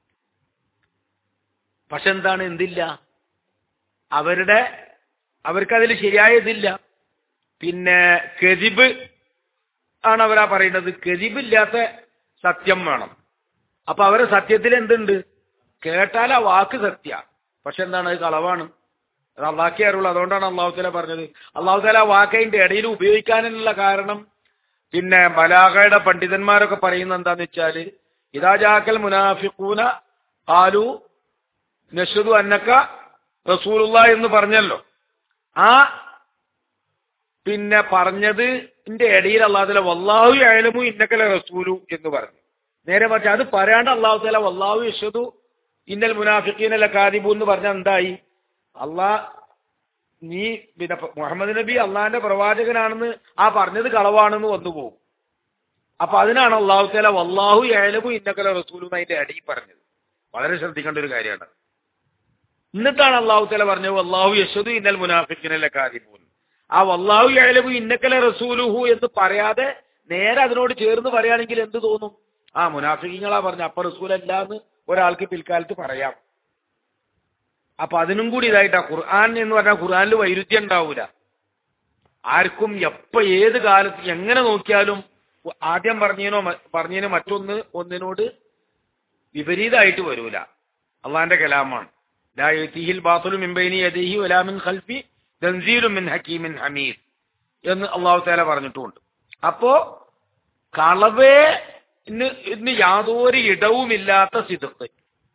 പക്ഷെ എന്താണ് എന്തില്ല അവരുടെ അവർക്കതിൽ ശരിയായ ഇതില്ല പിന്നെ കെതിബ് ആണ് അവരാ പറയുന്നത് കെതിബില്ലാത്ത സത്യം വേണം അപ്പൊ അവരെ സത്യത്തിൽ എന്തുണ്ട് കേട്ടാൽ ആ വാക്ക് സത്യ പക്ഷെ എന്താണ് അത് കളവാണ് അത് അള്ളാഹ്ക്കേ അറിയുള്ളൂ അതുകൊണ്ടാണ് അള്ളാഹുത്തല പറഞ്ഞത് അള്ളാഹുത്തല ആ വാക്കതിന്റെ ഇടയിൽ ഉപയോഗിക്കാനുള്ള കാരണം പിന്നെ ബലാഗയുടെ പണ്ഡിതന്മാരൊക്കെ പറയുന്നത് എന്താന്ന് വെച്ചാല് ഇതാ ജാക്കൽ മുനാഫിഖൂന ആലു നഷദു അന്നക്ക റസൂലുള്ള എന്ന് പറഞ്ഞല്ലോ ആ പിന്നെ പറഞ്ഞത് ഇടയിൽ അള്ളാഹുല വല്ലാഹു അയലമു ഇന്നക്കല റസൂലു എന്ന് പറഞ്ഞു നേരെ മറിച്ച് അത് പറയാണ്ട് അള്ളാഹു തല വല്ലാഹു യഷദു ഇന്നൽ മുനാഫിഖീനല്ല കാദിബു എന്ന് പറഞ്ഞാൽ എന്തായി അള്ളാഹ് നീ പിന്നെ പ- മുഹമ്മദ് നബി അള്ളാഹിന്റെ പ്രവാചകനാണെന്ന് ആ പറഞ്ഞത് കളവാണെന്ന് വന്നു പോകും അപ്പൊ അതിനാണ് അള്ളാഹു തല വല്ലാഹു അയലമു ഇന്നക്കല റസൂലു എന്ന് അതിന്റെ അടിയിൽ പറഞ്ഞത് വളരെ ശ്രദ്ധിക്കേണ്ട ഒരു കാര്യമാണ് എന്നിട്ടാണ് അള്ളാഹു തല പറഞ്ഞത് അള്ളാഹു യശദു ഇന്നൽ മുനാഫിഖിനല്ല കാദിബൂൻ ആ വല്ലാഹു യഅലമു ഇന്നക്കല റസൂലുഹു എന്ന് പറയാതെ നേരെ അതിനോട് ചേർന്ന് പറയുകയാണെങ്കിൽ എന്ത് തോന്നും ആ മുനാഫിങ്ങളാ പറഞ്ഞ അപ്പ റസൂലല്ല എന്ന് ഒരാൾക്ക് പിൽക്കാലത്ത് പറയാം അപ്പൊ അതിനും കൂടി ഇതായിട്ടാ ഖുർആൻ എന്ന് പറഞ്ഞാൽ ഖുർആനിൽ വൈരുദ്ധ്യം ഉണ്ടാവൂല ആർക്കും എപ്പ ഏത് കാലത്ത് എങ്ങനെ നോക്കിയാലും ആദ്യം പറഞ്ഞതിനോ പറഞ്ഞതിന് മറ്റൊന്ന് ഒന്നിനോട് വിപരീതമായിട്ട് വരൂല അള്ളാന്റെ കലാമാണ് ലാ യഅ്തിഹിൽ ബാത്തിലു മിൻ ബൈനി യദൈഹി വലാ മിൻ ഖൽഫി തൻസീലു മിൻ ഹക്കീമിൻ ഹമീദ് എന്ന് അള്ളാഹു തആല പറഞ്ഞിട്ടുമുണ്ട് അപ്പോ കളവേ ഇന്ന് ഇന്ന് യാതൊരു ഇടവുമില്ലാത്ത സിദത്ത്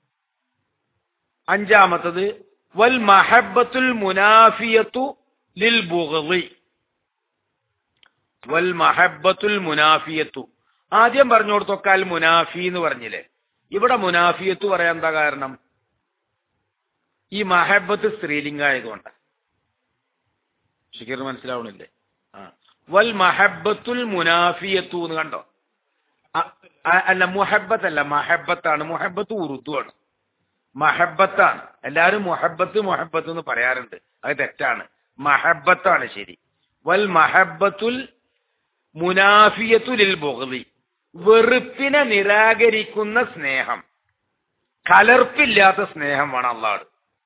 അഞ്ചാമത്തത് വൽ മഹബത്തുൽ മുനാഫിയത്തു ലിൽ ബുഗ്ളി വൽ മഹബത്തുൽ മുനാഫിയത്തു ആദ്യം പറഞ്ഞു കൊടുത്തൊക്കാൽ മുനാഫി എന്ന് പറഞ്ഞില്ലേ ഇവിടെ മുനാഫിയത്ത് പറയാൻ എന്താ കാരണം ഈ മഹബത്ത് സ്ത്രീലിംഗായതുകൊണ്ട് ഷിക്കർ മനസ്സിലാവണില്ലേ ആ വൽ മഹബത്തുൽ മുനാഫിയത്തു എന്ന് കണ്ടോ അ- അ- അല്ല മുഹബത്ത് അല്ല മഹബത്താണ് മുഹബത്ത് ഉറുദു ആണ് മഹബത്താണ് എല്ലാവരും മുഹബത്ത് മുഹബത്ത് എന്ന് പറയാറുണ്ട് അത് തെറ്റാണ് മഹബത്താണ് ശരി വൽ മഹബത്തുൽ മുനാഫിയത്തുലിൽ ബുഗ്ളി വെറുപ്പിനെ നിരാകരിക്കുന്ന സ്നേഹം കലർപ്പില്ലാത്ത സ്നേഹം വേണം അള്ളാഹ്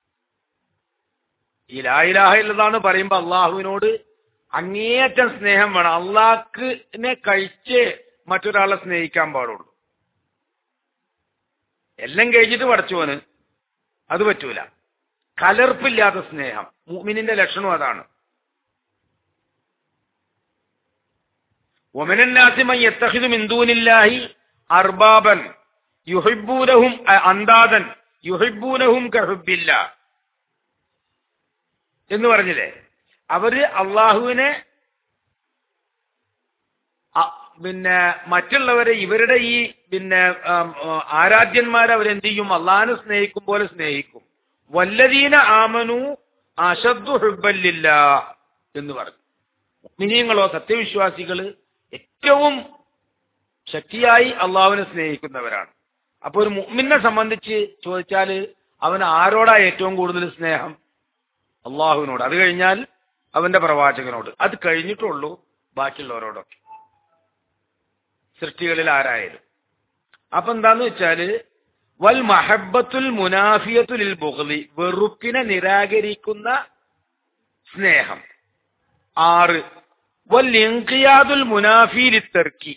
ഈ ലായിലാഹ ഇല്ലതാന്ന് പറയുമ്പോ അള്ളാഹുവിനോട് അങ്ങേയറ്റം സ്നേഹം വേണം അള്ളാഹിനെ കഴിച്ച് മറ്റൊരാളെ സ്നേഹിക്കാൻ പാടുള്ളൂ എല്ലാം കഴിഞ്ഞിട്ട് പടച്ചോന് അത് പറ്റൂല കലർപ്പില്ലാത്ത സ്നേഹം മുഅ്മിനിന്റെ ലക്ഷണം അതാണ് ومن الناس من يتخذ من دون الله أربابا يحبونهم أندادا يحبونهم كحب الله എന്ന് പറഞ്ഞില്ലേ അവര് അള്ളാഹുവിനെ അ- പിന്നെ മറ്റുള്ളവരെ ഇവരുടെ ഈ പിന്നെ ആം, ആ, ആരാധ്യന്മാരെ അവരെന്ത് ചെയ്യും അള്ളാഹിനെ സ്നേഹിക്കും പോലെ സ്നേഹിക്കും വല്ലദീന ആമനു അശദ്ദു ഹുബല്ലില്ല എന്ന് പറഞ്ഞു മിനിയങ്ങളോ സത്യവിശ്വാസികള് ഏറ്റവും ശക്തിയായി അള്ളാഹുവിനെ സ്നേഹിക്കുന്നവരാണ് അപ്പൊ ഒരു മുഅ്മിനെ സംബന്ധിച്ച് ചോദിച്ചാല് അവൻ ആരോടാ ഏറ്റവും കൂടുതൽ സ്നേഹം അള്ളാഹുവിനോട് അത് കഴിഞ്ഞാൽ അവന്റെ പ്രവാചകനോട് അത് കഴിഞ്ഞിട്ടുള്ളൂ ബാക്കിയുള്ളവരോടൊക്കെ സൃഷ്ടികളിൽ ആരായാലും അപ്പൊ എന്താന്ന് വെച്ചാല് വൽ മഹബത്തുൽ മുനാഫിയത്തുൽ ബുഗ്ലി വെറുപ്പിനെ നിരാകരിക്കുന്ന സ്നേഹം ആറ് വൽ ഇൻഖിയാദുൽ മുനാഫി തെർക്കി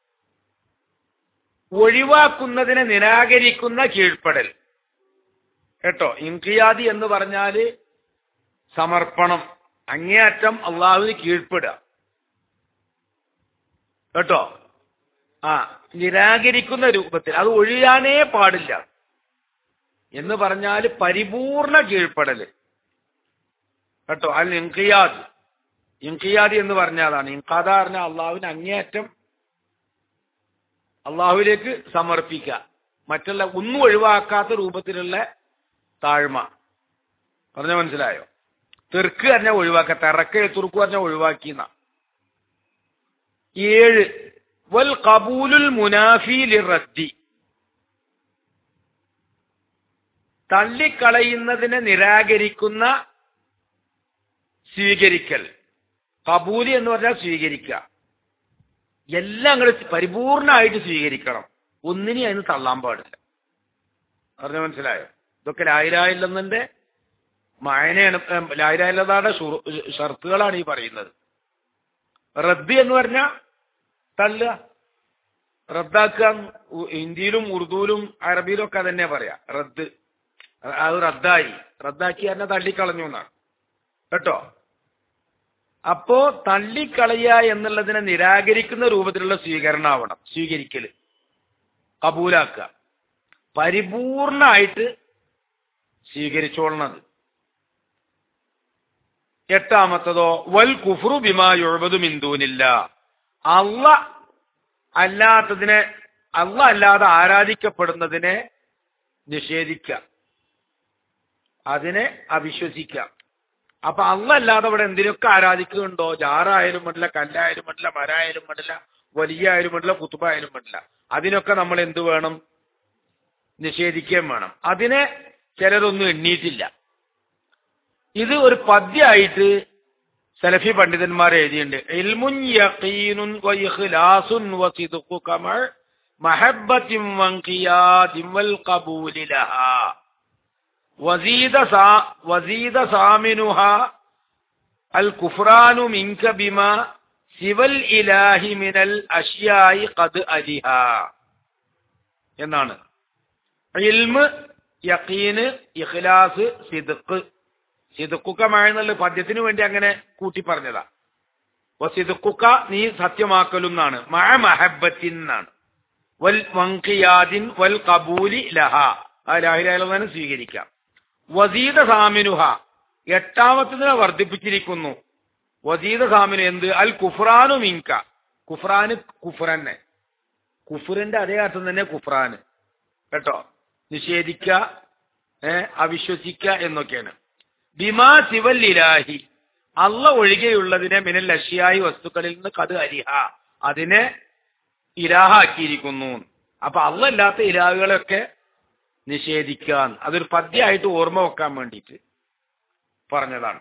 ഒഴിവാക്കുന്നതിനെ നിരാകരിക്കുന്ന കീഴ്പ്പെടൽ കേട്ടോ ഇൻഖിയാദി എന്ന് പറഞ്ഞാല് സമർപ്പണം അങ്ങേയറ്റം അള്ളാഹുവിന് കീഴ്പ്പെടുക കേട്ടോ ആ നിരാകരിക്കുന്ന രൂപത്തിൽ അത് ഒഴിയാനേ പാടില്ല എന്ന് പറഞ്ഞാൽ പരിപൂർണ കീഴ്പ്പെടല് കേട്ടോ അൽ ഇൻഖിയാദ് ഇൻഖിയാദ് എന്ന് പറഞ്ഞതാണ് ഇൻഖാദ പറഞ്ഞ അള്ളാഹുവിന് അങ്ങേയറ്റം അള്ളാഹുവിലേക്ക് സമർപ്പിക്കുക മറ്റുള്ള ഒന്നും ഒഴിവാക്കാത്ത രൂപത്തിലുള്ള താഴ്മ പറഞ്ഞ മനസ്സിലായോ തെർക്ക് പറഞ്ഞ ഒഴിവാക്ക തിറക്ക് തുർക്ക് പറഞ്ഞ ഒഴിവാക്കിന്ന ഏഴ് വൽ കബൂലുൽ മുനാഫി ലിറദ്ദി തള്ളിക്കളയുന്നതിനെ നിരാകരിക്കുന്ന സ്വീകരിക്കൽ കബൂലി എന്ന് പറഞ്ഞാൽ സ്വീകരിക്കുക എല്ലാം അങ്ങോട്ട് പരിപൂർണമായിട്ട് സ്വീകരിക്കണം ഒന്നിനെയും അതിന് തള്ളാൻ പാടില്ല പറഞ്ഞ മനസ്സിലായോ ഇതൊക്കെ ലായിരായില്ലെന്നെ മായനയാണ് ലായിരായില്ലതാണ് ഷർത്തുകളാണ് ഈ പറയുന്നത് റദ്ദ് എന്ന് പറഞ്ഞാൽ തള്ളുക റദ്ദാക്കുക ഉ- ഹിന്ദിയിലും ഉറുദുവിലും അറബിയിലും ഒക്കെ തന്നെ പറയാ റദ്ദ് അത് റദ്ദായി റദ്ദാക്കി തന്നെ തള്ളിക്കളഞ്ഞു എന്നാണ് കേട്ടോ അപ്പോ തള്ളിക്കളയുക എന്നുള്ളതിനെ നിരാകരിക്കുന്ന രൂപത്തിലുള്ള സ്വീകരണമാവണം സ്വീകരിക്കല് കബൂലാക്കുക പരിപൂർണമായിട്ട് സ്വീകരിച്ചോളണത് എട്ടാമത്തതോ വൽ കുഫ്രു ബിമാ യുഴബതു മിന്തൂനില്ല അല്ല അല്ലാത്തതിനെ അല്ല അല്ലാതെ ആരാധിക്കപ്പെടുന്നതിനെ നിഷേധിക്കുക അതിനെ അവിശ്വസിക്കുക അപ്പൊ അല്ല അല്ലാതെ ഇവിടെ എന്തിനൊക്കെ ആരാധിക്കുന്നുണ്ടോ ജാറായാലും വേണ്ടില്ല കല്ലായാലും വേണ്ടില്ല മരായാലും വേണ്ടില്ല വലിയ ആയാലും വേണ്ടില്ല കുത്തുബായാലും വേണ്ടില്ല അതിനൊക്കെ നമ്മൾ എന്ത് വേണം നിഷേധിക്കുകയും വേണം അതിനെ ചിലരൊന്നും എണ്ണീട്ടില്ല ഇത് ഒരു പദ്യമായിട്ട് സലഫി പണ്ഡിതന്മാർ എഴുതിയിട്ടുണ്ട് ഇൽമുൻ യഖീനുൻ വ ഇഖ്ലാസുൻ വ സിദ്ഖു കമൽ മഹബ്ബത്തിൻ വൻഖിയാദിൻ വൽ ഖബൂലി ലഹാ വസീദ സാ വസീദ സാമിനുഹ അൽ കുഫ്രാനു മിൻക ബിമാ സിവൽ ഇലാഹി മിനൽ അഷ്യായി ഖദ് അലിഹ എന്നാണ് ഇൽമ് യഖീന് ഇഖ്ലാസ് സിദ്ഖ് സിദ്ഖുക്ക മഴ എന്നുള്ള പദ്യത്തിന് വേണ്ടി അങ്ങനെ കൂട്ടി പറഞ്ഞതാ സിദ്ഖുക്ക നീ സത്യമാക്കലും എന്നാണ് മഴ മഹബത്തിൻ എന്നാണ് വൽ വങ്കിയാദിൻ വൽ കബൂലി ലഹ ആ ലാഹിലായാലും സ്വീകരിക്കാം വസീദ സാമിനുഹ എട്ടാമത്തതിനെ വർദ്ധിപ്പിച്ചിരിക്കുന്നു വസീദ സാമിന് എന്ത് അൽ കുഫ്രാനു മിങ്ക കുഫ്രാന് കുഫ്രന്നെ കുഫറിന്റെ അതേ അർത്ഥം തന്നെ കുഫ്രാന് കേട്ടോ നിഷേധിക്ക ഏ അവിശ്വസിക്ക എന്നൊക്കെയാണ് ബിമാ സിവൽ ഇലാഹി അള്ള ഒഴികെയുള്ളതിനെ മിനൽ അഷിയായി വസ്തുക്കളിൽ നിന്ന് കത് അരിഹ അതിനെ ഇലാഹാക്കിയിരിക്കുന്നു അപ്പൊ അള്ളല്ലാത്ത ഇലാഹുകളൊക്കെ നിഷേധിക്കാൻ അതൊരു പദ്യമായിട്ട് ഓർമ്മ വെക്കാൻ വേണ്ടിയിട്ട് പറഞ്ഞതാണ്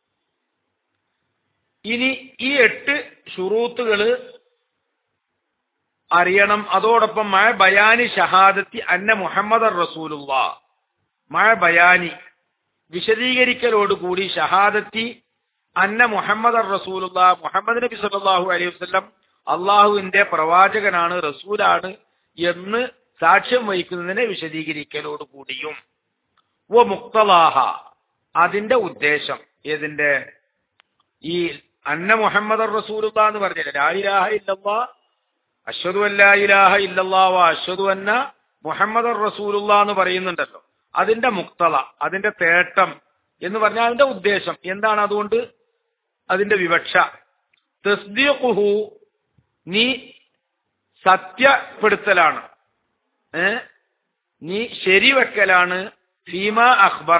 ഇനി ഈ എട്ട് ഷുറൂത്തുകള് അറിയണം അതോടൊപ്പം മഴ ബയാനി ഷഹാദത്തി അന്ന മുഹമ്മദ് റസൂലുള്ള മഴ ബയാനി വിശദീകരിക്കലോടുകൂടി ഷഹാദത്തി അന്ന മുഹമ്മദ് റസൂലുള്ള മുഹമ്മദ് നബി സല്ലല്ലാഹു അലൈഹി വസല്ലം അള്ളാഹുവിന്റെ പ്രവാചകനാണ് റസൂലാണ് എന്ന് സാക്ഷ്യം വഹിക്കുന്നതിനെ വിശദീകരിക്കലോടുകൂടിയും വ മുക്തലാഹ അതിന്റെ ഉദ്ദേശം ഏതിന്റെ ഈ അന്ന മുഹമ്മദ് റസൂലുള്ള എന്ന് പറഞ്ഞില്ല ലാ ഇലാഹ ഇല്ലല്ലാ അശ്വതു അല്ലാ ഇലാഹ ഇല്ലല്ലാ വ അശ്വതു അന്ന മുഹമ്മദ് റസൂലുള്ള എന്ന് പറയുന്നുണ്ടല്ലോ അതിന്റെ മുക്തള അതിന്റെ തേട്ടം എന്ന് പറഞ്ഞാൽ അതിന്റെ ഉദ്ദേശം എന്താണ് അതുകൊണ്ട് അതിന്റെ വിവക്ഷ തസ്ദീഖുഹു നീ സത്യപ്പെടുത്തലാണ് ഏ നീ ശരിവെക്കലാണ് ഫീമ അഖ്ബറ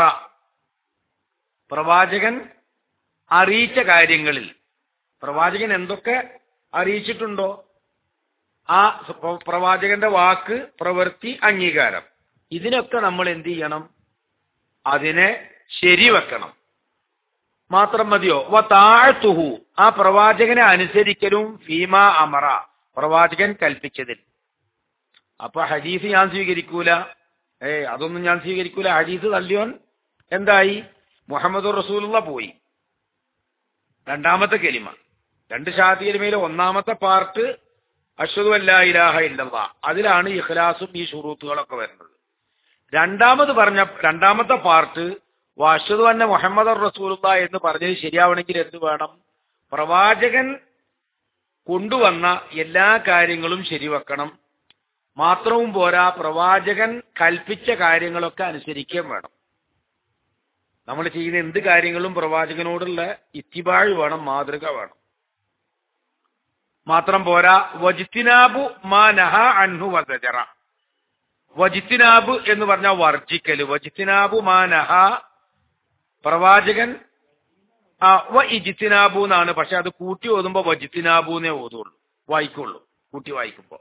പ്രവാചകൻ അറിയിച്ച കാര്യങ്ങളിൽ പ്രവാചകൻ എന്തൊക്കെ അറിയിച്ചിട്ടുണ്ടോ ആ പ്രവാചകന്റെ വാക്ക് പ്രവൃത്തി അംഗീകാരം ഇതിനൊക്കെ നമ്മൾ എന്ത് ചെയ്യണം അതിനെ ശരിവെക്കണം മാത്രം മതിയോ വ താഴ്ത്തുഹു ആ പ്രവാചകനെ അനുസരിക്കലും ഫീമ അമറ പ്രവാചകൻ കൽപ്പിച്ചതിൽ അപ്പൊ ഹദീസ് ഞാൻ സ്വീകരിക്കൂല ഏ അതൊന്നും ഞാൻ സ്വീകരിക്കൂല ഹദീസ് തള്ളിയോൻ എന്തായി മുഹമ്മദ് റസൂലുള്ള പോയി രണ്ടാമത്തെ കെലിമ രണ്ട് ഷാദി കെലിമയിലെ ഒന്നാമത്തെ പാർട്ട് അഷ്ഹദു അല്ലാ ഇലാഹ ഇല്ലല്ലാ അതിലാണ് ഇഖ്ലാസും ഈ ഷുറൂത്തുകളൊക്കെ വരുന്നത് രണ്ടാമത് പറഞ്ഞ രണ്ടാമത്തെ പാർട്ട് വാഷദു അന്ന മുഹമ്മദ് റസൂലുള്ള എന്ന് പറഞ്ഞത് ശരിയാവണമെങ്കിൽ എന്ത് വേണം പ്രവാചകൻ കൊണ്ടുവന്ന എല്ലാ കാര്യങ്ങളും ശരിവെക്കണം മാത്രവും പോരാ പ്രവാചകൻ കൽപ്പിച്ച കാര്യങ്ങളൊക്കെ അനുസരിക്കുകയും വേണം നമ്മൾ ചെയ്യുന്ന എന്ത് കാര്യങ്ങളും പ്രവാചകനോടുള്ള ഇത്തിബാഴ് വേണം മാതൃക വേണം മാത്രം പോരാ വജിത്തിനാബു മാ നഹ അൻഹു വസജറ വജിത്തിനാബ് എന്ന് പറഞ്ഞാൽ വർജിക്കല് വജിത്തിനാബു മാ നഹ പ്രവാചകൻ ആ വ ഇജിത്തിനാബു എന്നാണ് പക്ഷെ അത് കൂട്ടി ഓതുമ്പോ വജിത്തിനാബു എന്നേ ഓതുള്ളൂ വായിക്കുള്ളൂ കൂട്ടി വായിക്കുമ്പോ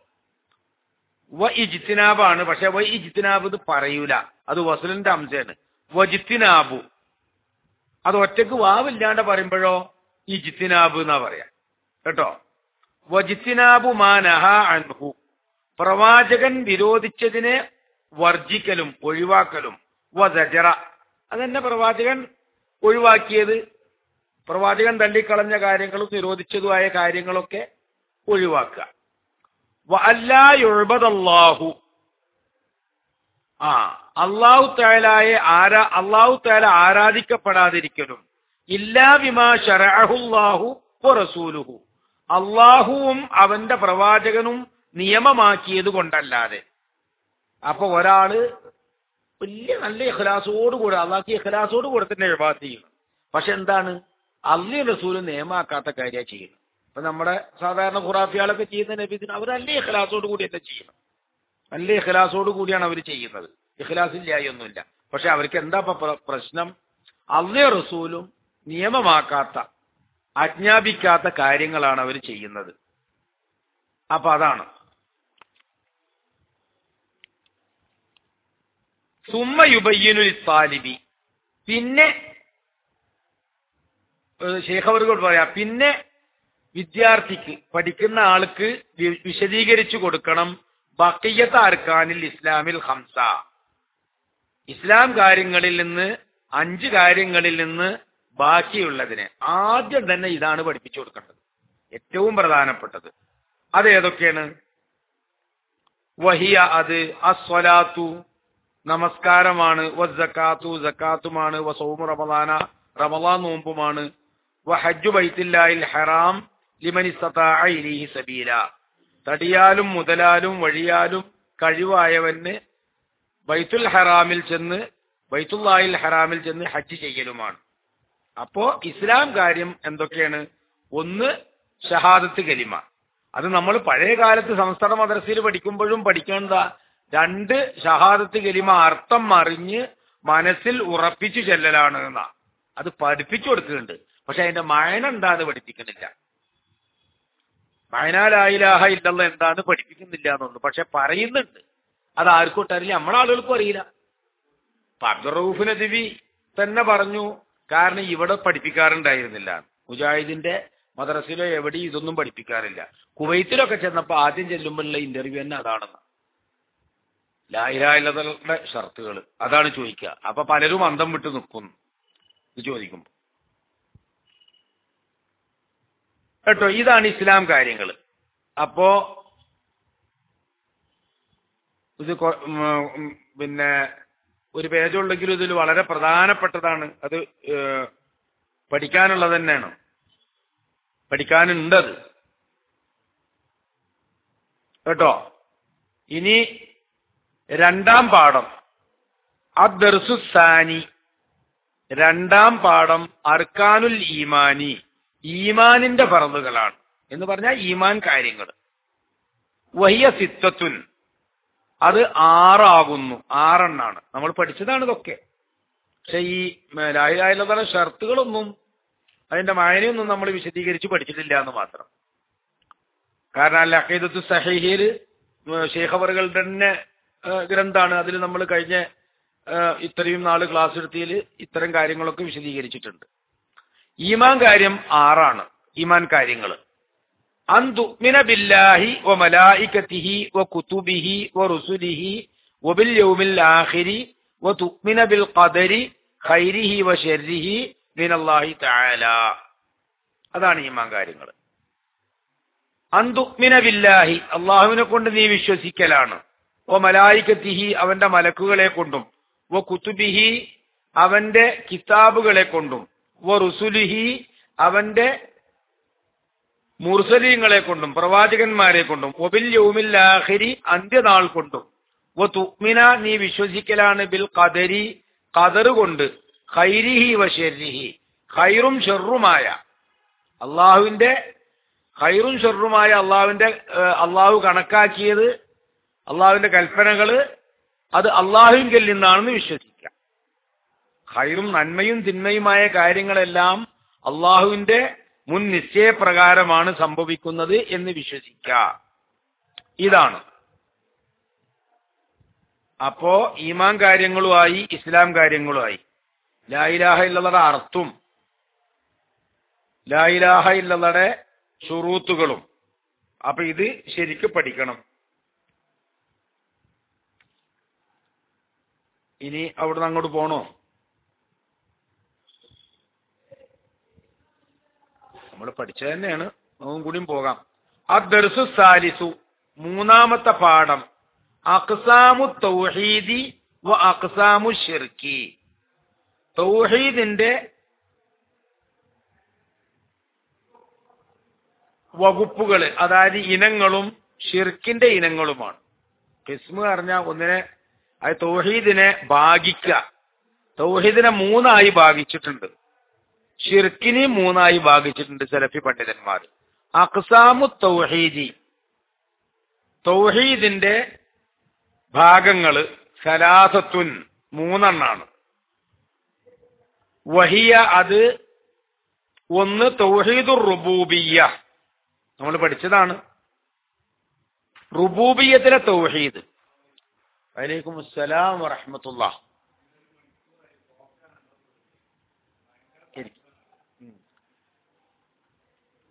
വ ഇജിത്തിനാബാണ് പക്ഷെ വ ഇജിത്തിനാബ് ഇത് പറയൂല അത് വസലിന്റെ അംശമാണ് വജിത്തിനാബു അത് ഒറ്റക്ക് വാവില്ലാണ്ട് പറയുമ്പോഴോ ഇജിത്തിനാബ് എന്നാ പറയാ കേട്ടോ വജിത്തിനാബു മാനഹ അൻഹു പ്രവാചകൻ വിരോധിച്ചതിനെ വർജിക്കലും ഒഴിവാക്കലും വജറ അതെന്നെ പ്രവാചകൻ ഒഴിവാക്കിയത് പ്രവാചകൻ തള്ളിക്കളഞ്ഞ കാര്യങ്ങളും നിരോധിച്ചതുമായ കാര്യങ്ങളൊക്കെ ഒഴിവാക്കുക അല്ലാഹു ആ അള്ളാഹു താലായെ ആരാ അള്ളാഹു താല ആരാധിക്കപ്പെടാതിരിക്കലും ഇല്ലാ വിമാ ഷറഹുല്ലാഹു റസൂലുഹു അള്ളാഹുവും അവന്റെ പ്രവാചകനും നിയമമാക്കിയത് കൊണ്ടല്ലാതെ അപ്പൊ ഒരാള് വലിയ നല്ല ഇഖ്ലാസോട് കൂടെ അള്ളാഹ് ഇഖ്ലാസോട് കൂടെ തന്നെ എഴുപാത്ത് ചെയ്യണം പക്ഷെ എന്താണ് അള്ളി റസൂല് നിയമമാക്കാത്ത കാര്യമാണ് ചെയ്യുന്നത് ഇപ്പൊ നമ്മുടെ സാധാരണ ഖുറാഫിയാളൊക്കെ ചെയ്യുന്ന നബിദിന് അവർ നല്ല ഇഖ്ലാസോട് കൂടി തന്നെ ചെയ്യണം നല്ല ഇഖ്ലാസോട് കൂടിയാണ് അവർ ചെയ്യുന്നത് ഇഖ്ലാസ് ഇല്ലായൊന്നുമില്ല പക്ഷെ അവർക്ക് എന്താ പ്രശ്നം അള്ളി റസൂലും നിയമമാക്കാത്ത ആജ്ഞാപിക്കാത്ത കാര്യങ്ങളാണ് അവർ ചെയ്യുന്നത് അപ്പൊ അതാണ് സുമ്മ യുബയ്യനുൽ താലിബി പിന്നെ ശേഖവറുകൾ പറയാം പിന്നെ വിദ്യാർത്ഥിക്ക് പഠിക്കുന്ന ആൾക്ക് വി- വിശദീകരിച്ചു കൊടുക്കണം ബക്കിയത്ത് അർക്കാനിൽ ഇസ്ലാമിൽ ഹംസ ഇസ്ലാം കാര്യങ്ങളിൽ നിന്ന് അഞ്ച് കാര്യങ്ങളിൽ നിന്ന് ബാക്കിയുള്ളതിനെ ആദ്യം തന്നെ ഇതാണ് പഠിപ്പിച്ചു കൊടുക്കേണ്ടത് ഏറ്റവും പ്രധാനപ്പെട്ടത് അത് ഏതൊക്കെയാണ് വഹിയ അത് അസ്വലാത്തു നമസ്കാരമാണ് വസ്സക്കാത്തു സക്കാത്തുമാണ് വസൗമു റമദാന റമദാൻ നോമ്പുമാണ് വഹജ്ജു ബൈത്തില്ലായിൽ ഹറാം ലിമനി ഇലൈഹി സബീല തടിയാലും മുതലാലും വഴിയാലും കഴിവായവന് ബൈത്തുൽ ഹറാമിൽ ചെന്ന് ബൈത്തുല്ലാഹിൽ ഹറാമിൽ ചെന്ന് ഹജ്ജ് ചെയ്യലുമാണ് അപ്പോ ഇസ്ലാം കാര്യം എന്തൊക്കെയാണ് ഒന്ന് ഷഹാദത്ത് കലിമ അത് നമ്മൾ പഴയ കാലത്ത് സംസ്ഥാന മദ്രസയിൽ പഠിക്കുമ്പോഴും പഠിക്കേണ്ട രണ്ട് ഷഹാദത്ത് കലിമ അർത്ഥം അറിഞ്ഞ് മനസ്സിൽ ഉറപ്പിച്ചു ചെല്ലലാണ് എന്നാ അത് പഠിപ്പിച്ചു കൊടുക്കുന്നുണ്ട് പക്ഷെ അതിന്റെ മയന എന്താന്ന് പഠിപ്പിക്കുന്നില്ല മയനാലായിലാഹ ഇല്ലല്ല എന്താന്ന് പഠിപ്പിക്കുന്നില്ല എന്നുള്ളൂ പക്ഷെ പറയുന്നുണ്ട് അത് ആർക്കും അറിയില്ല നമ്മളെ ആളുകൾക്കും അറിയില്ല ഇപ്പൊ അബ്ദുറൌഫ് നദിവി തന്നെ പറഞ്ഞു കാരണം ഇവിടെ പഠിപ്പിക്കാറുണ്ടായിരുന്നില്ല മുജാഹിദിന്റെ മദ്രസയിലോ എവിടെയും ഇതൊന്നും പഠിപ്പിക്കാറില്ല കുവൈത്തിലൊക്കെ ചെന്നപ്പോ ആദ്യം ചെല്ലുമ്പോഴുള്ള ഇന്റർവ്യൂ തന്നെ അതാണെന്ന് ലായിരായുടെ ഷർത്തുകൾ അതാണ് ചോദിക്കുക അപ്പൊ പലരും അന്തം വിട്ട് നിൽക്കുന്നു ഇത് ചോദിക്കുമ്പോ കേട്ടോ ഇതാണ് ഇസ്ലാം കാര്യങ്ങൾ അപ്പോ ഇത് കൊ- ഉം, ഉം, പിന്നെ ഒരു പേജുണ്ടെങ്കിലും ഇതിൽ വളരെ പ്രധാനപ്പെട്ടതാണ് അത് ഏഹ്, പഠിക്കാനുള്ളത് തന്നെയാണ് പഠിക്കാനുണ്ടത് കേട്ടോ ഇനി രണ്ടാം പാഠം അദ്ദർസു സാനി രണ്ടാം പാഠം അർക്കാനുൽ ഈമാനി ഈമാനിന്റെ പറന്നുകളാണ് എന്ന് പറഞ്ഞാൽ ഈമാൻ കാര്യങ്ങൾ വഹിയ സിത്തത്തുൻ അത് ആറാകുന്നു ആറെണ്ണാണ് നമ്മൾ പഠിച്ചതാണ് ഇതൊക്കെ പക്ഷെ ഈ ലാഹിലായുള്ള ഷർത്തുകളൊന്നും അതിന്റെ മായനയൊന്നും നമ്മൾ വിശദീകരിച്ച് പഠിച്ചിട്ടില്ല എന്ന് മാത്രം കാരണം അല്ല അഖീദത്തു സഹീഹിൽ ഷേഖവറുകളുടെ തന്നെ ഏഹ്, ഗ്രന്ഥാണ് അതിൽ നമ്മൾ കഴിഞ്ഞ ഏഹ്, ഇത്രയും നാള് ക്ലാസ് എടുത്തതിൽ ഇത്തരം കാര്യങ്ങളൊക്കെ വിശദീകരിച്ചിട്ടുണ്ട് ഈമാൻ കാര്യം ആറാണ് ഈമാൻ കാര്യങ്ങൾ അൻ തുഅ്മിന ബില്ലാഹി വ മലായികതിഹി വ കുതുബിഹി വ റുസുലിഹി വ ബിൽ യൗമിൽ ആഖിരി വ തുഅ്മിന ബിൽ ഖദരി ഖൈരിഹി വ ശർരിഹി മിനല്ലാഹി തആല അതാണ് ഈമാൻ കാര്യങ്ങൾ അൻ തുഅ്മിന ബില്ലാഹി അള്ളാഹുവിനെ കൊണ്ട് നീ വിശ്വസിക്കലാണ് വ മലായികതിഹി അവന്റെ മലക്കുകളെ കൊണ്ടും വ കുതുബിഹി അവന്റെ കിതാബുകളെ കൊണ്ടും വ റുസുലിഹി അവന്റെ മുർസലീങ്ങളെ കൊണ്ടും പ്രവാചകന്മാരെ കൊണ്ടും ഒബിൽ യൗമിൽ ആഖിരി അന്ത്യനാൾ കൊണ്ടും വ തുഅ്മിന നീ വിശ്വസിക്കലാണ് ബിൽ ഖദരി ഖദർ കൊണ്ട് ഖൈരിഹി വ ശർരിഹി ഖൈറും ഷെറുമായ അള്ളാഹുവിന്റെ ഖൈറും ഷെറുമായ അള്ളാഹുവിന്റെ ഏഹ്, അള്ളാഹു കണക്കാക്കിയത് അള്ളാഹുവിന്റെ കൽപ്പനകള് അത് അള്ളാഹുവിങ്കിൽ നിന്നാണെന്ന് വിശ്വസിക്കാം ഖൈറും നന്മയും തിന്മയുമായ കാര്യങ്ങളെല്ലാം അള്ളാഹുവിന്റെ മുൻ നിശ്ചയപ്രകാരമാണ് സംഭവിക്കുന്നത് എന്ന് വിശ്വസിക്കുക ഇതാണ് അപ്പോ ഈമാൻ കാര്യങ്ങളുമായി ഇസ്ലാം കാര്യങ്ങളുമായി ലായിലാഹ ഇല്ലയുടെ അർത്ഥവും ലായിലാഹ ഇല്ലയുടെ ഷുറൂത്തുകളും അപ്പൊ ഇത് ശരിക്ക് പഠിക്കണം ഇനി അവിടുന്ന് അങ്ങോട്ട് പോണോ നമ്മൾ പഠിച്ചത് തന്നെയാണ് അതും കൂടിയും പോകാം അദ്ദർസു സാലിസു മൂന്നാമത്തെ പാഠം അക്സാമു തൗഹീദി വ അക്സാമു ഷിർക്കി തൗഹീദിന്റെ വകുപ്പുകള് അതായത് ഇനങ്ങളും ഷിർക്കിന്റെ ഇനങ്ങളുമാണ് കിസ്മ് പറഞ്ഞാൽ ഒന്നിനെ അത് തൗഹീദിനെ ഭാഗിക്കുക തൗഹീദിനെ മൂന്നായി ഭാഗിച്ചിട്ടുണ്ട് ഷിർക്കിനെ മൂന്നായി ഭാഗിച്ചിട്ടുണ്ട് സലഫി പണ്ഡിതന്മാർ അക്സാമു തൗഹീദി തൗഹീദിന്റെ ഭാഗങ്ങള് സലാസത്തുൻ മൂന്നെണ്ണാണ് വഹിയ അത് ഒന്ന് തൗഹീദുർ റുബൂബിയ നമ്മൾ പഠിച്ചതാണ് റുബൂബിയത്തിലെ തൗഹീദ് വലൈക്കും അസ്സലാം വറഹമത്തുള്ള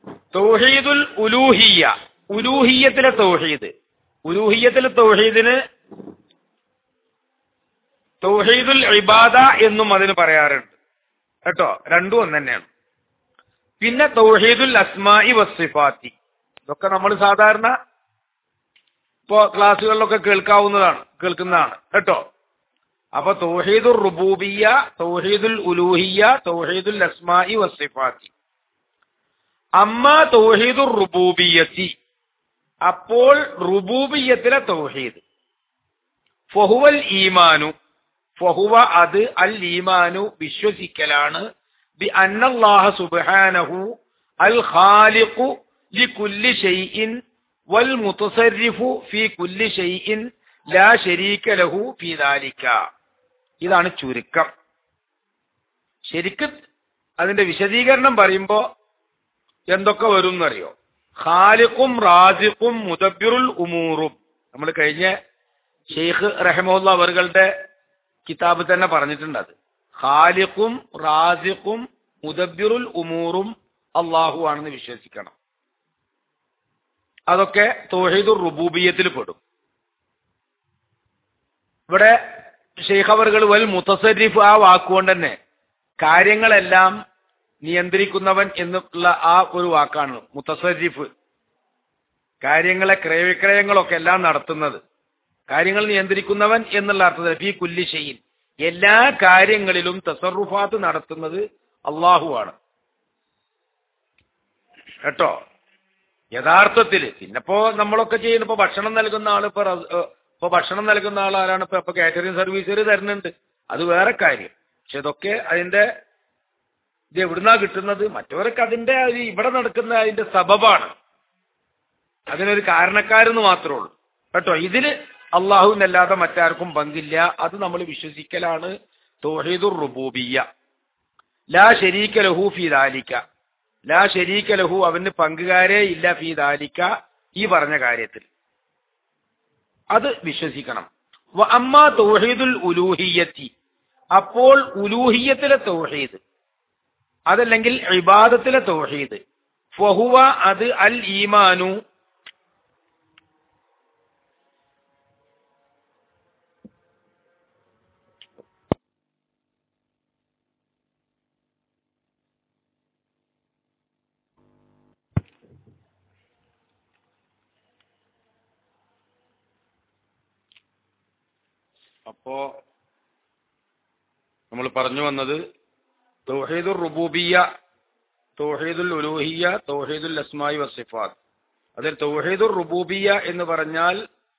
തൗഹീദുൽ ഉലൂഹിയ ഉലൂഹിയത്തിലെ തൗഹീദ് ഉലൂഹിയത്തിലെ തൗഹീദിന് തൗഹീദുൽ ഇബാദ എന്നും അതിന് പറയാറുണ്ട് കേട്ടോ രണ്ടും ഒന്ന് തന്നെയാണ് പിന്നെ തൗഹീദുൽ അസ്മായി വസിഫാത്തി ഇതൊക്കെ നമ്മൾ സാധാരണ ഇപ്പോ ക്ലാസ്സുകളിലൊക്കെ കേൾക്കാവുന്നതാണ് കേൾക്കുന്നതാണ് കേട്ടോ അപ്പൊ തൗഹീദുൽ റുബൂബിയ തൗഹീദുൽ ഉലൂഹിയ തൗഹീദുൽ അസ്മായി വസിഫാത്തി അമ്മ തൗഹീദുർ റുബൂബിയത്തി അപ്പോൾ റുബൂബിയത്തിലെ തൗഹീദ് ഫഹുവൽ ഈമാനു ഫഹുവ അത് അൽ ഈമാനു വിശ്വസിക്കലാണ് ബി അന്നല്ലാഹ സുബ്ഹാനഹു അൽ ഖാലിഖു ലികുല്ലി ഷൈഇൻ വൽ മുതസർരിഫു ഫീ കുല്ലി ഷൈഇൻ ലാ ശരീക ലഹു ഫീ ദാലിക ഇതാണ് ചുരുക്കം ശരിക്കും അതിന്റെ വിശദീകരണം പറയുമ്പോ എന്തൊക്കെ വരും എന്നറിയോ ഖാലിഖും റാസിഖും മുദബിറുൽ ഉമൂറും നമ്മൾ കഴിഞ്ഞ ഷെയ്ഖ് റഹമുല്ല അവറുകളുടെ കിതാബ് തന്നെ പറഞ്ഞിട്ടുണ്ട് അത് ഖാലിഖും റാസിഖും മുദബിറുൽ ഉമൂറും അള്ളാഹു ആണെന്ന് വിശ്വസിക്കണം അതൊക്കെ തോഹീദുർ റുബൂബിയത്തിൽ പെടും ഇവിടെ ഷെയ്ഖ് അവറുകൾ വൽ മുത്തസരിഫ് ആ വാക്കുകൊണ്ട് തന്നെ കാര്യങ്ങളെല്ലാം നിയന്ത്രിക്കുന്നവൻ എന്നുള്ള ആ ഒരു വാക്കാണ് മുത്തസരിഫ് കാര്യങ്ങളെ ക്രയവിക്രയങ്ങളൊക്കെ എല്ലാം നടത്തുന്നത് കാര്യങ്ങൾ നിയന്ത്രിക്കുന്നവൻ എന്നുള്ള അർത്ഥത്തിൽ ഫി കുല്ലി ഷെയ്ൻ എല്ലാ കാര്യങ്ങളിലും തസറുഫാത്ത് നടത്തുന്നത് അള്ളാഹുവാണ് കേട്ടോ യഥാർത്ഥത്തിൽ പിന്നെപ്പോ നമ്മളൊക്കെ ചെയ്യുന്ന ഇപ്പൊ ഭക്ഷണം നൽകുന്ന ആള് ഇപ്പൊ റസ്- ഏഹ് ഇപ്പൊ ഭക്ഷണം നൽകുന്ന ആൾ ആരാണ് ഇപ്പൊ ഇപ്പൊ കാറ്ററിംഗ് സർവീസുകൾ തരുന്നുണ്ട് അത് വേറെ കാര്യം പക്ഷെ ഇതൊക്കെ അതിന്റെ ഇത് എവിടുന്നാ കിട്ടുന്നത് മറ്റവരൊക്കെ അതിന്റെ ഒരു ഇവിടെ നടക്കുന്ന അതിന്റെ സബബാണ് അതിനൊരു കാരണക്കാരെന്ന് മാത്രമേ ഉള്ളൂ കേട്ടോ ഇതില് അള്ളാഹുവിനല്ലാതെ മറ്റാർക്കും പങ്കില്ല അത് നമ്മൾ വിശ്വസിക്കലാണ് തോഹീദുർ റുബൂബിയ ലാ ശരീക ലഹു ഫി ദാലിക ലാ ശരീക ലഹു അവന് പങ്കുകാരേ ഇല്ല ഫി ദാലിക ഈ പറഞ്ഞ കാര്യത്തിൽ അത് വിശ്വസിക്കണം വ അമ്മ തൗഹീദുൽ ഉലൂഹിയത്തി അപ്പോൾ ഉലൂഹിയത്തിലെ തൗഹീദ് അതല്ലെങ്കിൽ ഇബാദത്തിലെ തൗഹീദ് ഫഹുവ അത് അൽ ഈമാനു അപ്പോ നമ്മൾ പറഞ്ഞു വന്നത് തൗഹീദുർ റുബൂബിയ തൗഹീദുൽ ഉലൂഹിയ തൗഹീദുൽ അസ്മായി വസിഫാത്ത് അതിൽ തൗഹീദുർ റുബൂബിയ എന്ന് പറഞ്ഞാൽ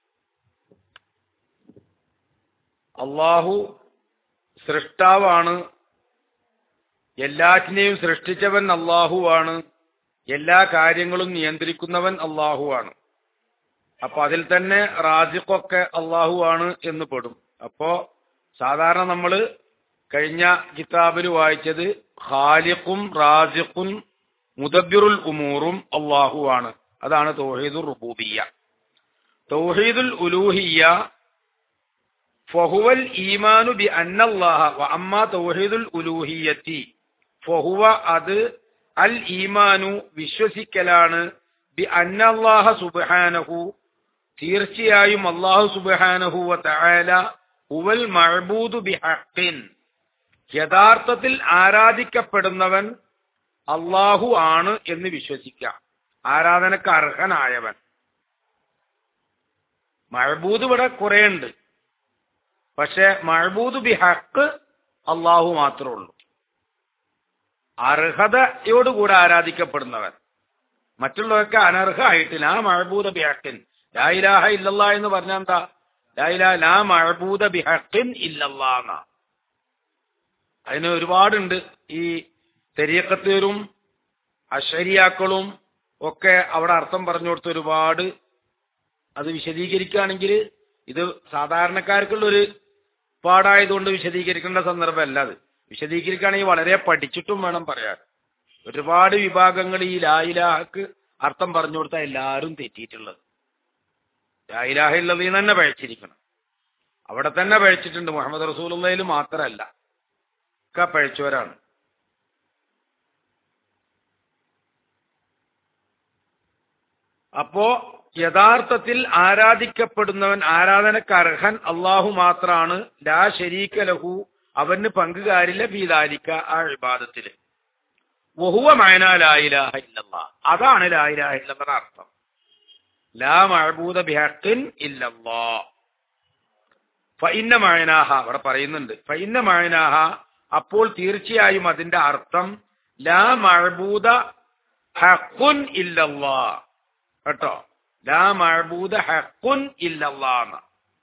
അള്ളാഹു സൃഷ്ടാവാണ് എല്ലാറ്റിനെയും സൃഷ്ടിച്ചവൻ അള്ളാഹുവാണ് എല്ലാ കാര്യങ്ങളും നിയന്ത്രിക്കുന്നവൻ അള്ളാഹുവാണ് അപ്പൊ അതിൽ തന്നെ റാസിഖൊക്കെ അള്ളാഹു ആണ് എന്ന് പെടും അപ്പോ സാധാരണ നമ്മൾ കഴിഞ്ഞ കിതാബിൽ വായിച്ചത് ഖാലിഖും റാസിഖും മുദബിറുൽ ഉമൂറും അള്ളാഹു ആണ് അതാണ് തൗഹീദുൽ റുബൂബിയ തൗഹീദുൽ ഉലൂഹിയ ഫഹുവൽ ഈമാനു ബി അന്നല്ലാഹ വ അമ്മ തൗഹീദുൽ ഉലൂഹിയത്തി ഫഹുവ അത് അൽ ഈമാനു വിശ്വസിക്കലാണ് ബി അന്നല്ലാഹ സുബ്ഹാനഹു തീർച്ചയായും അള്ളാഹു സുബ്ഹാനഹു വ തആല ഹുവൽ മഅബൂദു ബിഹഖിൻ യഥാർത്ഥത്തിൽ ആരാധിക്കപ്പെടുന്നവൻ അള്ളാഹു ആണ് എന്ന് വിശ്വസിക്കാം ആരാധനക്ക് അർഹനായവൻ മഴബൂദ് ഇവിടെ കുറെ ഉണ്ട് പക്ഷെ മഴബൂദ് ബിഹക്ക് അള്ളാഹു മാത്രമേ ഉള്ളൂ അർഹതയോടുകൂടെ ആരാധിക്കപ്പെടുന്നവൻ മറ്റുള്ളവർക്ക് അനർഹമായിട്ടില്ല ആ മഴബൂദ ബിഹക്കിൻ ലായിലാഹ ഇല്ലല്ലാ എന്ന് പറഞ്ഞാൽ എന്താ ലായിലാ ലാ മഴബൂദ ബിഹക്കിൻ ഇല്ലല്ലാ എന്നാ അതിന് ഒരുപാടുണ്ട് ഈ തെരിയക്കത്തേരും അശരിയാക്കളും ഒക്കെ അവിടെ അർത്ഥം പറഞ്ഞു കൊടുത്ത ഒരുപാട് അത് വിശദീകരിക്കുകയാണെങ്കിൽ ഇത് സാധാരണക്കാർക്കുള്ള ഒരു പാടായതുകൊണ്ട് വിശദീകരിക്കേണ്ട സന്ദർഭമല്ല അത് വിശദീകരിക്കുകയാണെങ്കിൽ വളരെ പഠിച്ചിട്ടും വേണം പറയാൻ ഒരുപാട് വിഭാഗങ്ങൾ ഈ ലായിലാഹക്ക് അർത്ഥം പറഞ്ഞു കൊടുത്താൽ എല്ലാവരും തെറ്റിയിട്ടുള്ളത് ലായിലാഹ ഉള്ളതിൽ നിന്ന് തന്നെ പഴച്ചിരിക്കണം അവിടെ തന്നെ പഴച്ചിട്ടുണ്ട് മുഹമ്മദ് റസൂലുള്ളയിൽ മാത്രമല്ല ഒക്കെ പഴച്ചവരാണ് അപ്പോ യഥാർത്ഥത്തിൽ ആരാധിക്കപ്പെടുന്നവൻ ആരാധനക്ക് അർഹൻ അള്ളാഹു മാത്രാണ് ലാ ശരീക ലഹു അവന് പങ്കുകാരില്ല ഫീദാലിക്ക ആ വിവാദത്തില് വഹുവ മയന ലായിലാഹ ഇല്ലല്ലാ അതാണ് ലായിലാഹ ഇല്ലെന്ന അർത്ഥം ലാ മഴബൂത ബിഹക്കിൻ ഇല്ലല്ലാ ഫൈന്ന മഴനാഹ അവിടെ പറയുന്നുണ്ട് ഫൈന്ന മഴനാഹ അപ്പോൾ തീർച്ചയായും അതിന്റെ അർത്ഥം ലാ മഴബൂത ഹക്കുൻ ഇല്ലല്ലാ കേട്ടോ ലാ മഴബൂത ഹക്കുൻ ഇല്ലല്ലാ എന്ന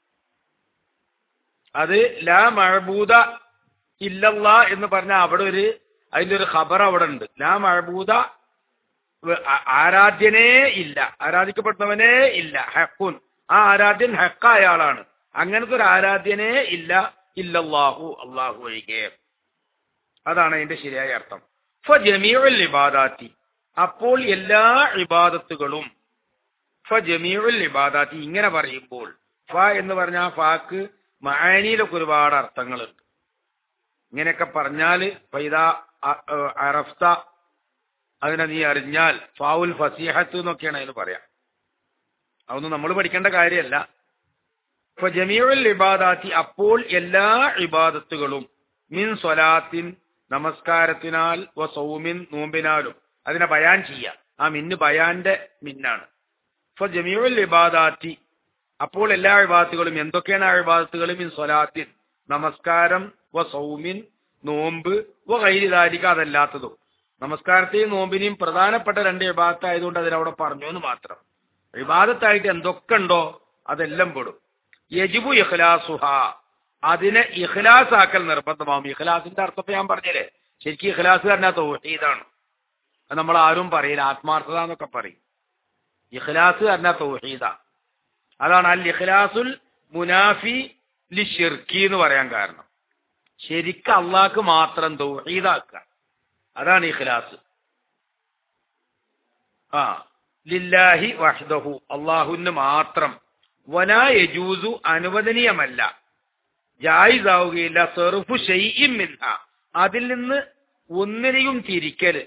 അത് ലാ മഴബൂത ഇല്ലല്ലാ എന്ന് പറഞ്ഞാൽ അവിടെ ഒരു അതിന്റെ ഒരു ഖബർ അവിടെ ഉണ്ട് ലാ മഴബൂത വ- ആ- ആരാധ്യനേ ഇല്ല ആരാധിക്കപ്പെടുന്നവനേ ഇല്ല ഹക്കുൻ ആ ആരാധ്യൻ ഹക്കായ ആളാണ് അങ്ങനത്തെ ഒരു ആരാധ്യനേ ഇല്ല ഇല്ലല്ലാഹു അള്ളാഹു ഒഴികെ അതാണ് അതിന്റെ ശരിയായ അർത്ഥം ഫ ജമീഉൽ ഇബാദാത്തി അപ്പോൾ എല്ലാ ഇബാദത്തുകളും ഫ ജമീഉൽ ഇബാദാത്തി ഇങ്ങനെ പറയുമ്പോൾ ഫ എന്ന് പറഞ്ഞാൽ ഫാക്ക് മഹാനിയിലൊക്കെ ഒരുപാട് അർത്ഥങ്ങളുണ്ട് ഇങ്ങനെയൊക്കെ പറഞ്ഞാല് ഫൈദ അ- അ- അറഫ്ത അതിനെ നീ അറിഞ്ഞാൽ ഫാവുൽ ഫസീഹത്ത് എന്നൊക്കെയാണ് അതിന് പറയാം അതൊന്നും നമ്മൾ പഠിക്കേണ്ട കാര്യമല്ല ഇപ്പൊ ജമീഉൽ ഇബാദാത്തി അപ്പോൾ എല്ലാ ഇബാദത്തുകളും മിൻ സ്വലാത്തിൻ നമസ്കാരത്തിനാൽ വ സൗമിൻ നോമ്പിനാലും അതിനെ ബയാൻ ചെയ്യാം ആ മിന്ന് ബയാന്റെ മിന്നാണ് ഇപ്പൊ ജമീഉൽ ഇബാദാത്തി അപ്പോൾ എല്ലാ ഇബാദത്തുകളും എന്തൊക്കെയാണ് ആ ഇബാദത്തുകൾ മിൻ സ്വലാത്തിൻ നമസ്കാരം വ സൗമിൻ നോമ്പ് വ കൈരിതാരിക അതല്ലാത്തതും നമസ്കാരത്തെയും നോമ്പിനെയും പ്രധാനപ്പെട്ട രണ്ട് വിഭാഗത്ത് ആയതുകൊണ്ട് അതിനവിടെ പറഞ്ഞു എന്ന് മാത്രം വിവാദത്തായിട്ട് എന്തൊക്കെ ഉണ്ടോ അതെല്ലാം പെടും യജിബു ഇഖ്ലാസുഹ അതിനെ ഇഖ്ലാസ് ആക്കൽ നിർബന്ധമാവും ഇഖ്ലാസിന്റെ അർത്ഥം ഇപ്പൊ ഞാൻ പറഞ്ഞില്ലേ ശരിക്കും ഇഖ്ലാസ് പറഞ്ഞാൽ തൗഹീദാണ് അത് നമ്മൾ ആരും പറയില്ല ആത്മാർത്ഥത എന്നൊക്കെ പറയും ഇഖ്ലാസ് പറഞ്ഞാൽ തൗഹീദ അതാണ് അൽ ഇഖ്ലാസുൽ മുനാഫി ലി ഷിർക്കി എന്ന് പറയാൻ കാരണം ശരിക്കും അള്ളാഹ്ക്ക് മാത്രം തൗഹീദാക്കുക അതാണ് ഇഖ്ലാസ് ആ ലില്ലാഹി വഹ്ദഹു അള്ളാഹുവിന് മാത്രം വലാ യജൂസു അനുവദനീയമല്ല ജായിസാവുകയില്ല സെറുഫു ഷെയ്ഇം മിൻഹ അതിൽ നിന്ന് ഒന്നിനെയും തിരിക്കല്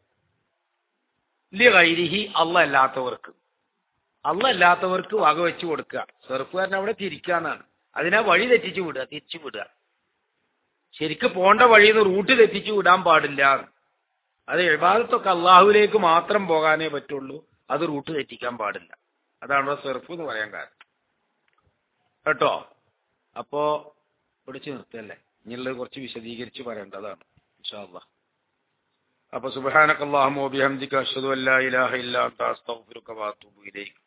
ലി ഗൈരിഹി അല്ല അല്ലാത്തവർക്ക് അല്ല അല്ലാത്തവർക്ക് വക വെച്ച് കൊടുക്കുക സെറുഫുകാരൻ അവിടെ തിരിക്കാന്നാണ് അതിനെ വഴി തെറ്റിച്ചു വിടുക തിരിച്ചു വിടുക ശരിക്ക് പോണ്ട വഴിയിൽ നിന്ന് റൂട്ട് തെറ്റിച്ചു വിടാൻ പാടില്ല അത് എഴുപാദത്തൊക്കെ അള്ളാഹുവിലേക്ക് മാത്രം പോകാനേ പറ്റുള്ളൂ അത് റൂട്ട് തെറ്റിക്കാൻ പാടില്ല അതാണ് ഇവിടെ സെർഫ് എന്ന് പറയാൻ കാരണം കേട്ടോ അപ്പോ പിടിച്ചു നിർത്തല്ലേ ഇനിയുള്ളത് കുറച്ച് വിശദീകരിച്ച് പറയേണ്ടതാണ് ഇൻഷാല്ലാ അപ്പൊ സുബ്ഹാനക്കല്ലാഹുമ്മ വബിഹംദിക അഷ്ഹദു അല്ലാ ഇലാഹ ഇല്ലാ അൻത അസ്തഗ്ഫിറുക വഅതൂബു ഇലൈക്